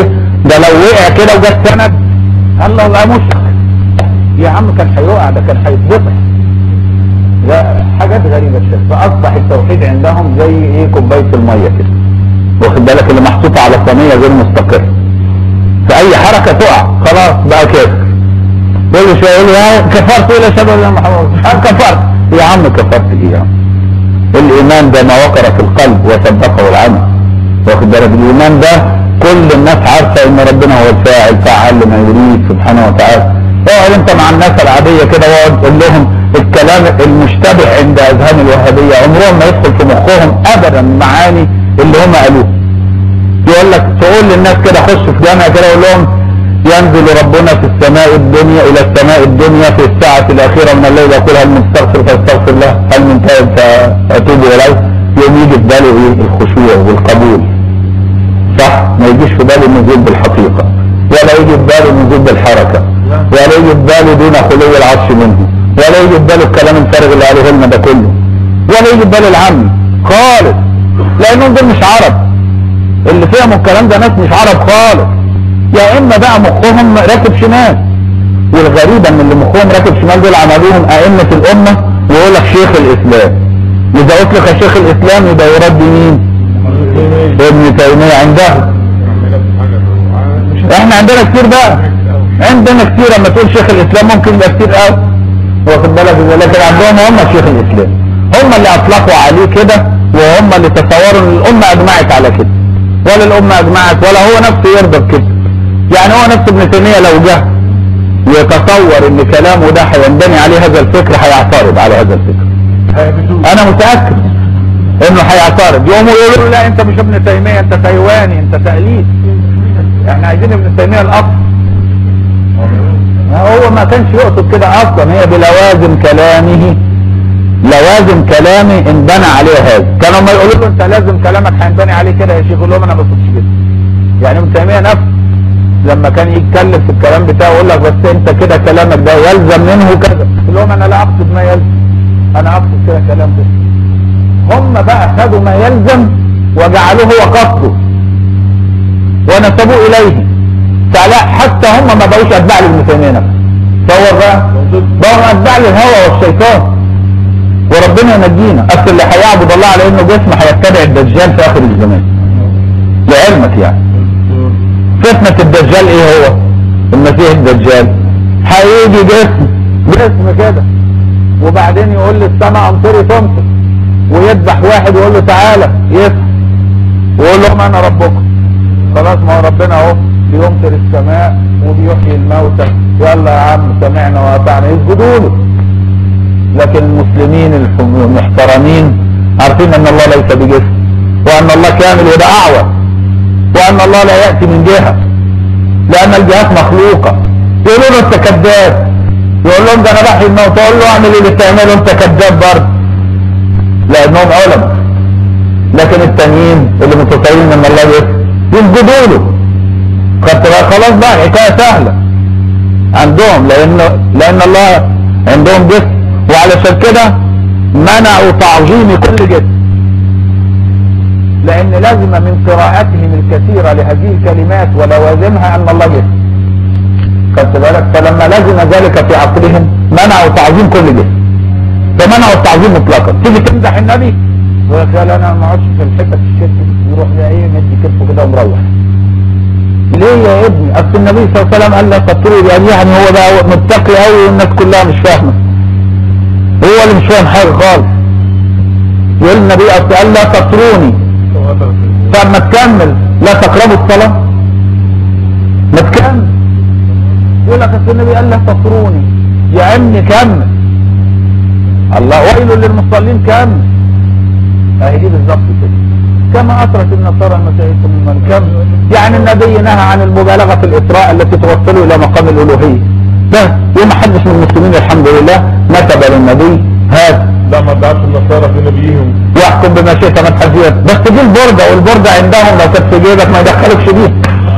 ده لو وقع كده وجت سند الله لا مشرك يا عم كان هيقع ده كان هيتبطح لا حاجات غريبة الشيخ فأصبح التوحيد عندهم زي ايه كوباية المية كده واخد بالك اللي محطوطة على صينية غير مستقرة في أي حركة تقع خلاص بقى كافر كل شوية يقول يا كفرت ولا أشهد أن لا محمد أه كفرت يا عم كفرت إيه يا عم الإيمان ده ما وقر في القلب وصدقه العمل واخد بالك الإيمان ده كل الناس عارفة إن ربنا هو الفاعل فعل لما يريد سبحانه وتعالى اقعد انت مع الناس العادية كده واقعد قول لهم الكلام المشتبه عند اذهان الوهابية عمرهم ما يدخل في مخهم ابدا معاني اللي هم قالوه يقول لك تقول للناس كده خش في جامع كده يقول لهم ينزل ربنا في السماء الدنيا الى السماء الدنيا في الساعة الاخيرة من الليل يقول هل مستغفر فاستغفر له هل من تائب فاتوب اليه يوم يجي في باله ايه الخشوع والقبول صح ما يجيش في باله النزول بالحقيقة ولا يجي في باله النزول بالحركة ولا يجي في باله دون خلو العرش منه ولا يجي في باله الكلام الفارغ اللي قاله لنا ده كله ولا يجي في باله العم خالص لانهم دول مش عرب اللي فهموا الكلام ده ناس مش عرب خالص يا اما بقى مخهم راكب شمال والغريبة ان اللي مخهم راكب شمال دول عملوهم ائمة الامة ويقول لك شيخ الاسلام اذا اطلق شيخ الاسلام يبقى يرد مين ابن تيمية عندهم احنا عندنا كتير بقى عندنا كتير لما تقول شيخ الاسلام ممكن يبقى كتير قوي واخد بالك لكن عندهم هم شيخ الاسلام هم اللي اطلقوا عليه كده وهم اللي تصوروا ان الامه اجمعت على كده ولا الامه اجمعت ولا هو نفسه يرضى بكده يعني هو نفسه ابن تيميه لو جه يتصور ان كلامه ده هينبني عليه هذا الفكر هيعترض على هذا الفكر انا متاكد انه هيعترض يقوموا يقولوا له لا انت مش ابن تيميه انت تايواني انت تقليد احنا عايزين ابن تيميه الاصل هو ما كانش يقصد كده اصلا هي بلوازم كلامه لوازم كلامي انبنى عليه هذا كانوا ما يقولوا له انت لازم كلامك هينبني عليه كده يا شيخ يقول لهم انا ما بقصدش كده يعني ابن تيميه نفسه لما كان يتكلم في الكلام بتاعه يقول لك بس انت كده كلامك ده يلزم منه كذا يقول لهم انا لا اقصد ما يلزم انا اقصد كده كلام ده هم بقى خدوا ما يلزم وجعلوه هو قصده ونسبوه اليه فلا حتى هم ما بقوش اتباع لابن تيميه نفسه تصور بقى بقوا اتباع للهوى والشيطان وربنا ينجينا اصل اللي هيعبد الله على انه جسم هيتبع الدجال في اخر الزمان لعلمك يعني فتنة الدجال ايه هو المسيح الدجال هيجي جسم جسم كده وبعدين يقول للسماء امطري تمطر ويذبح واحد ويقول له تعالى يسمع ويقول لهم انا ربكم خلاص ما هو ربنا اهو بيمطر السماء وبيحيي الموتى يلا يا عم سمعنا واطعنا يسجدوا له لكن المسلمين المحترمين عارفين ان الله ليس بجسم وان الله كامل وده اعور وان الله لا ياتي من جهه لان الجهات مخلوقه يقولوا له انت كذاب يقول لهم ده انا بحيي الموتى اقول له اعمل اللي بتعمله انت كذاب برضه لانهم علماء لكن التانيين اللي متصورين ان الله يسجد يسجدوا له خدت بقى خلاص بقى الحكايه سهله عندهم لان لان الله عندهم جسم وعلشان كده منعوا تعظيم كل جسم لان لازم من قراءتهم الكثيرة لهذه الكلمات ولوازمها ان الله جسم خدت بالك فلما لزم ذلك في عقلهم منعوا تعظيم كل جسم فمنعوا التعظيم مطلقا تيجي تمدح النبي يقول لك لا انا ما اقعدش في الحته الشرك يروح ايه مدي كتفه كده ومروح ليه يا ابني اصل النبي صلى الله عليه وسلم قال لا تطروا يعني يعني هو بقى متقي قوي والناس كلها مش فاهمه هو اللي مش فاهم حاجه خالص يقول النبي اصل قال لا تطروني فاما تكمل لا تقربوا الصلاه ما تكمل يقول لك اصل النبي قال لا تطروني يا عمي كمل الله ويل للمصلين كمل اهي دي بالظبط كده كما أطرت النصارى المسيح ابن مريم كم يعني النبي نهى عن المبالغة في الإسراء التي توصله إلى مقام الألوهية بس وما حدش من المسلمين الحمد لله نسب للنبي هذا لا ما ادعاش النصارى في نبيهم يحكم بما شئت ما تحزيت بس دي البردة والبردة عندهم لو كانت في جيبك ما يدخلكش بيها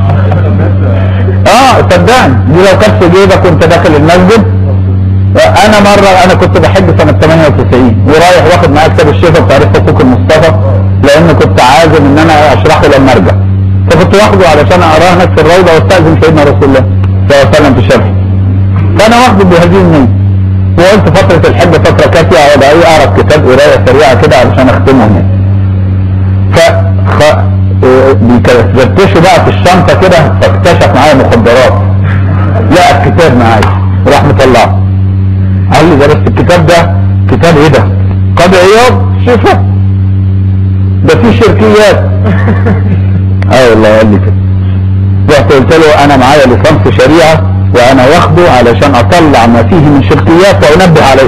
اه صدقني دي لو كانت في جيبك وانت داخل المسجد انا مرة انا كنت بحج سنة 98 ورايح واخد معايا كتاب الشفا بتعريف حقوق المصطفى لان كنت عازم ان انا اشرحه لما ارجع فكنت كنت واخده علشان اقراه هناك في الروضه واستاذن سيدنا رسول الله صلى الله عليه وسلم في الشرح فانا واخده بهذه النيه وقلت فتره الحج فتره كافيه اقعد ايه اقرا كتاب قرايه سريعه كده علشان اختمه هناك ف خ... بيفتشوا بقى في الشنطه كده فاكتشف معايا مخدرات لقى الكتاب معايا وراح مطلعه قال لي ده بس الكتاب ده كتاب ايه ده؟ قاضي عياض شوفه ده فيه شركيات اه والله قال لي كده رحت قلت له انا معايا ليسانس شريعه وانا واخده علشان اطلع ما فيه من شركيات وانبه عليه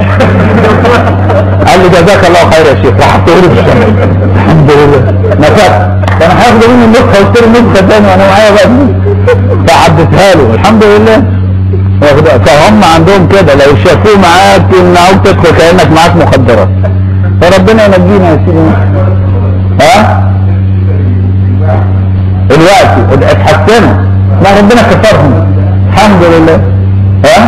قال لي جزاك الله خير يا شيخ راح احطه لي في الشنطه الحمد لله نفعت كان هياخدوا مني النسخه قلت له النسخه تاني وانا معايا بقى فعدتها له الحمد لله واخد- فهم عندهم كده لو شافوه معاك يمنعوك تدخل كانك معاك مخدرات فربنا ينجينا يا سيدي ها الوقت اتحسنوا ما ربنا كسرهم الحمد لله ها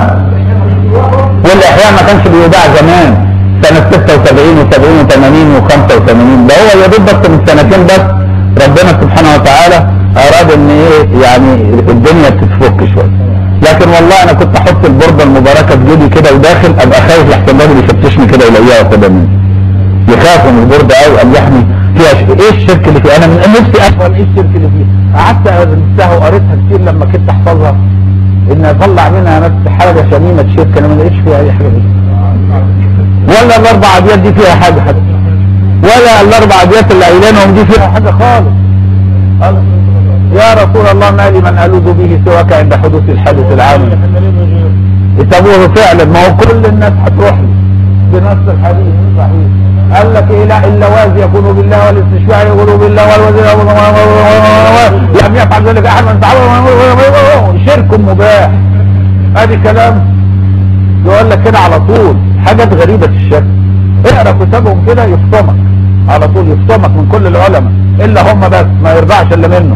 والاحياء ما كانش بيودع زمان سنة 76 و70 و80 و85 ده هو يا دوب بس من سنتين بس ربنا سبحانه وتعالى اراد ان ايه يعني الدنيا تتفك شويه لكن والله انا كنت احط البورده المباركه في جيبي كده وداخل ابقى خايف لحسن الراجل يفتشني كده يلاقيها واخدها مني يخافوا من البورده قوي قال يحمي فيها ش... ايه الشرك اللي فيها انا من نفسي افهم ايه الشرك اللي فيها قعدت ادرسها وقريتها كتير لما كنت احفظها ان اطلع منها بس حاجه شميمه شرك انا ما لقيتش فيها اي حاجه دي ولا الاربع ابيات دي فيها حاجه حتى ولا الاربع ابيات اللي قايلينهم دي فيها حاجه خالص قال يا رسول الله ما لي من الوذ به سواك عند حدوث الحادث العام يتابوه فعلا ما هو كل الناس هتروح له بنص الحديث صحيح قال لك ايه لا الا واز يكون بالله والاستشفاع يقول بالله والوزير لم يفعل ذلك احد من تعالى شرك مباح ادي كلام يقول لك كده على طول حاجات غريبة الشرك اقرا كتابهم كده يفطمك على طول يفطمك من كل العلماء الا هم بس ما يرضعش الا منه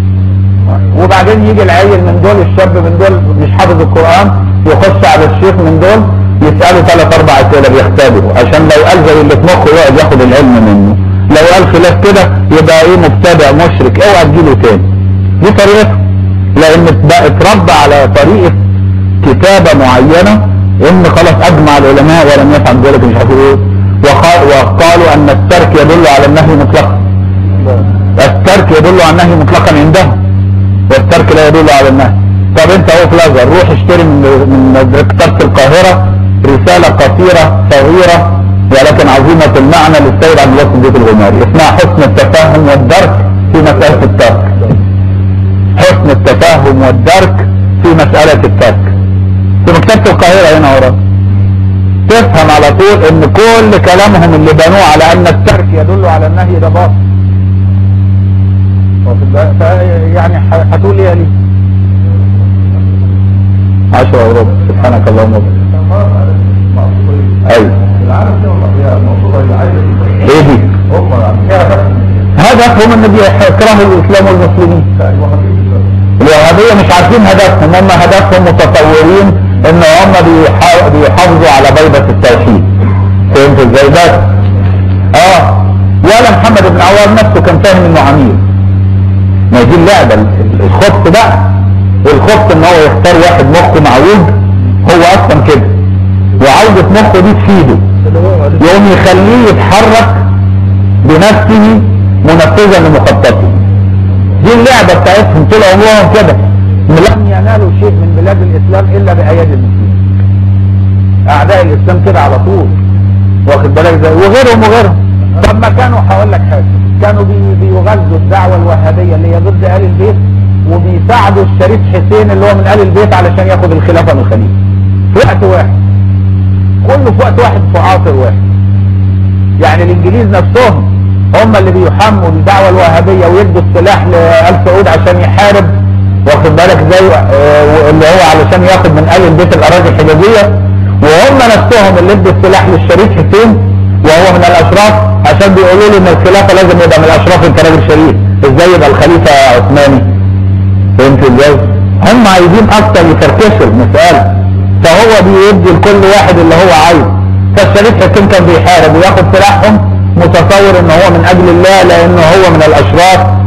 وبعدين يجي العيل من دول الشاب من دول مش حافظ القرآن يخش على الشيخ من دول يسأله ثلاث اربع اسئله بيختبره عشان لو قال زي اللي في مخه يقعد ياخد العلم منه لو قال خلاف كده يبقى ايه مبتدع مشرك اوعى تجيله تاني دي طريقته لان بقى اتربى على طريقه كتابه معينه ان خلاص اجمع العلماء ولم يفعل ذلك مش عارف ايه وقال- وقالوا ان الترك يدل على النهي مطلقا الترك يدل على النهي مطلقا عندهم والترك لا يدل على النهي طب انت اهو في الازهر روح اشتري من من مكتبه القاهره رساله قصيره صغيره ولكن عظيمه المعنى للسيد عبد الله الصديق الغماري اسمها حسن التفاهم والدرك في مساله الترك حسن التفاهم والدرك في مساله الترك في مكتبه القاهره هنا ورا تفهم على طول ان كل كلامهم اللي بنوه على ان الترك يدل على النهي ده باطل واخد بالك؟ ف- يعني ح- هتقول ايه ليه عشرة وربع سبحانك اللهم وبحمدك ايوه ايه دي هدفهم ان يكرهوا الاسلام والمسلمين الوهابية مش عارفين هدفهم هم هدفهم متطورين ان هم بيحا- بيحافظوا على بيضة التوحيد فهمت ازاي بس اه ولا محمد بن عوام نفسه كان فاهم انه عميل ما دي اللعبة الخبط بقى الخبط ان هو يختار واحد مخه معوج هو اصلا كده وعودة مخه دي تفيده يقوم يخليه يتحرك بنفسه منفذا لمخططه دي اللعبة بتاعتهم طول عمرهم كده لم ينالوا شيء من بلاد الاسلام الا بايادي المسلمين اعداء الاسلام كده على طول واخد بالك زي وغيرهم وغيرهم طب ما كانوا هقول لك حاجه كانوا بي- بيغذوا الدعوه الوهابيه اللي هي ضد ال البيت وبيساعدوا الشريف حسين اللي هو من ال البيت علشان ياخد الخلافه من الخليفه في وقت واحد كله في وقت واحد في عصر واحد يعني الانجليز نفسهم هم اللي بيحموا الدعوه الوهابيه ويدوا السلاح لال سعود عشان يحارب واخد بالك زي آه، اللي هو علشان ياخد من ال البيت الاراضي الحجازيه وهم نفسهم اللي ادوا السلاح للشريف حسين وهو من الاشراف عشان بيقولوا له ان الخلافه لازم يبقى من الاشراف انت راجل شريف ازاي يبقى الخليفه عثماني فهمت ازاي؟ هم عايزين اكتر يفركشوا المساله فهو بيدي لكل واحد اللي هو عايزه فالشريف حسين كان بيحارب وياخد سلاحهم متصور ان هو من اجل الله لانه هو من الاشراف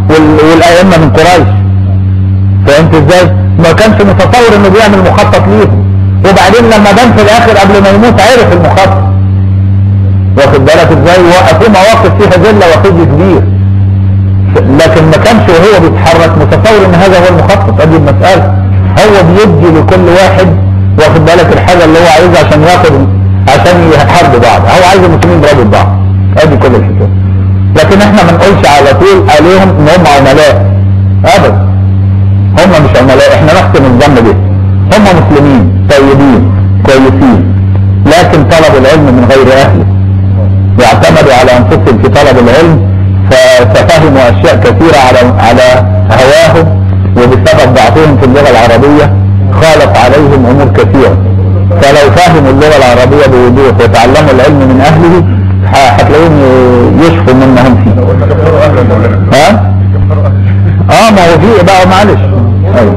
وال- والائمه من قريش فهمت ازاي؟ ما كانش متصور انه بيعمل مخطط ليهم وبعدين لما بان في الاخر قبل ما يموت عرف المخطط واخد بالك ازاي وقفوا مواقف فيها ذله وخزي كبير لكن ما كانش وهو بيتحرك متصور ان هذا هو المخطط ادي المساله هو بيدي لكل واحد واخد بالك الحاجه اللي هو عايزها عشان ياخد عشان يحاربوا بعض هو عايز المسلمين يضربوا بعض ادي كل الحكايه لكن احنا ما نقولش على طول عليهم ان هم عملاء ابدا هم مش عملاء احنا نحسن الظن به هم مسلمين طيبين كويسين لكن طلب العلم من غير اهله واعتمدوا على انفسهم في طلب العلم ف- ففهموا اشياء كثيره على على هواهم وبسبب ضعفهم في اللغه العربيه خالف عليهم امور كثيره فلو فهموا اللغه العربيه بوضوح وتعلموا العلم من اهله ه- هتلاقيهم يشفوا مما هم فيه ها؟ اه ما هو في بقى معلش ايوه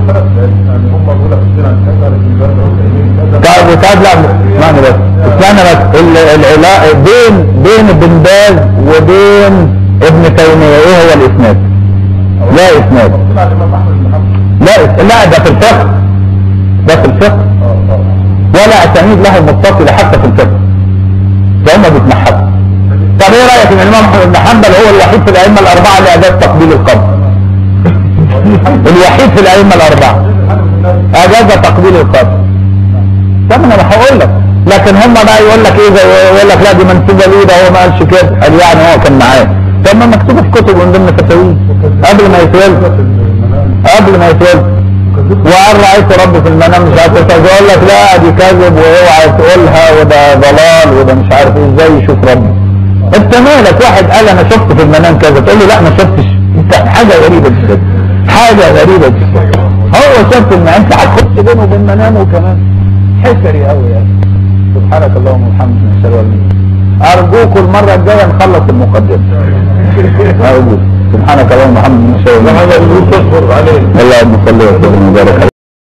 طيب وطيب لا اسمعني بس اسمعني بس ال- العلاقه بين بين ابن باز وبين ابن تيميه ايه هو الاسناد؟ لا اسناد لا إس- لا ده في الفقه ده في الفقه ولا اسانيد له متصله حتى في الفقه فهم بيتمحكوا طب ايه رايك ان الامام احمد بن حنبل هو الوحيد في الائمه الاربعه اللي اجاز تقبيل القبر الوحيد في الائمه الاربعه اجاز تقبيل القبر طب انا هقول لك لكن هم بقى يقول لك ايه زي- يقول لك لا دي منسوبه ليه ده هو ما قالش كده قال يعني هو كان معاه طب ما مكتوبه في كتب من ضمن فتاويه قبل ما يتولد قبل ما يتولد وقال رايت ربي في المنام مش عارف ايه يقول لك لا دي كذب واوعى تقولها وده ضلال وده مش عارف ايه ازاي يشوف ربي انت مالك واحد قال انا شفت في المنام كذا تقول له لا ما شفتش انت حاجه غريبه جدا حاجه غريبه جدا هو شاف ان انت هتخش بينه وبين منامه كمان حسري قوي يعني سبحانك اللهم وبحمدك نشهد ان لا اله الا انت ارجوكم المره الجايه نخلص المقدمه ارجوك سبحانك اللهم وبحمدك نشهد ان لا اله الا انت تصبر عليه اللهم صل وسلم وبارك على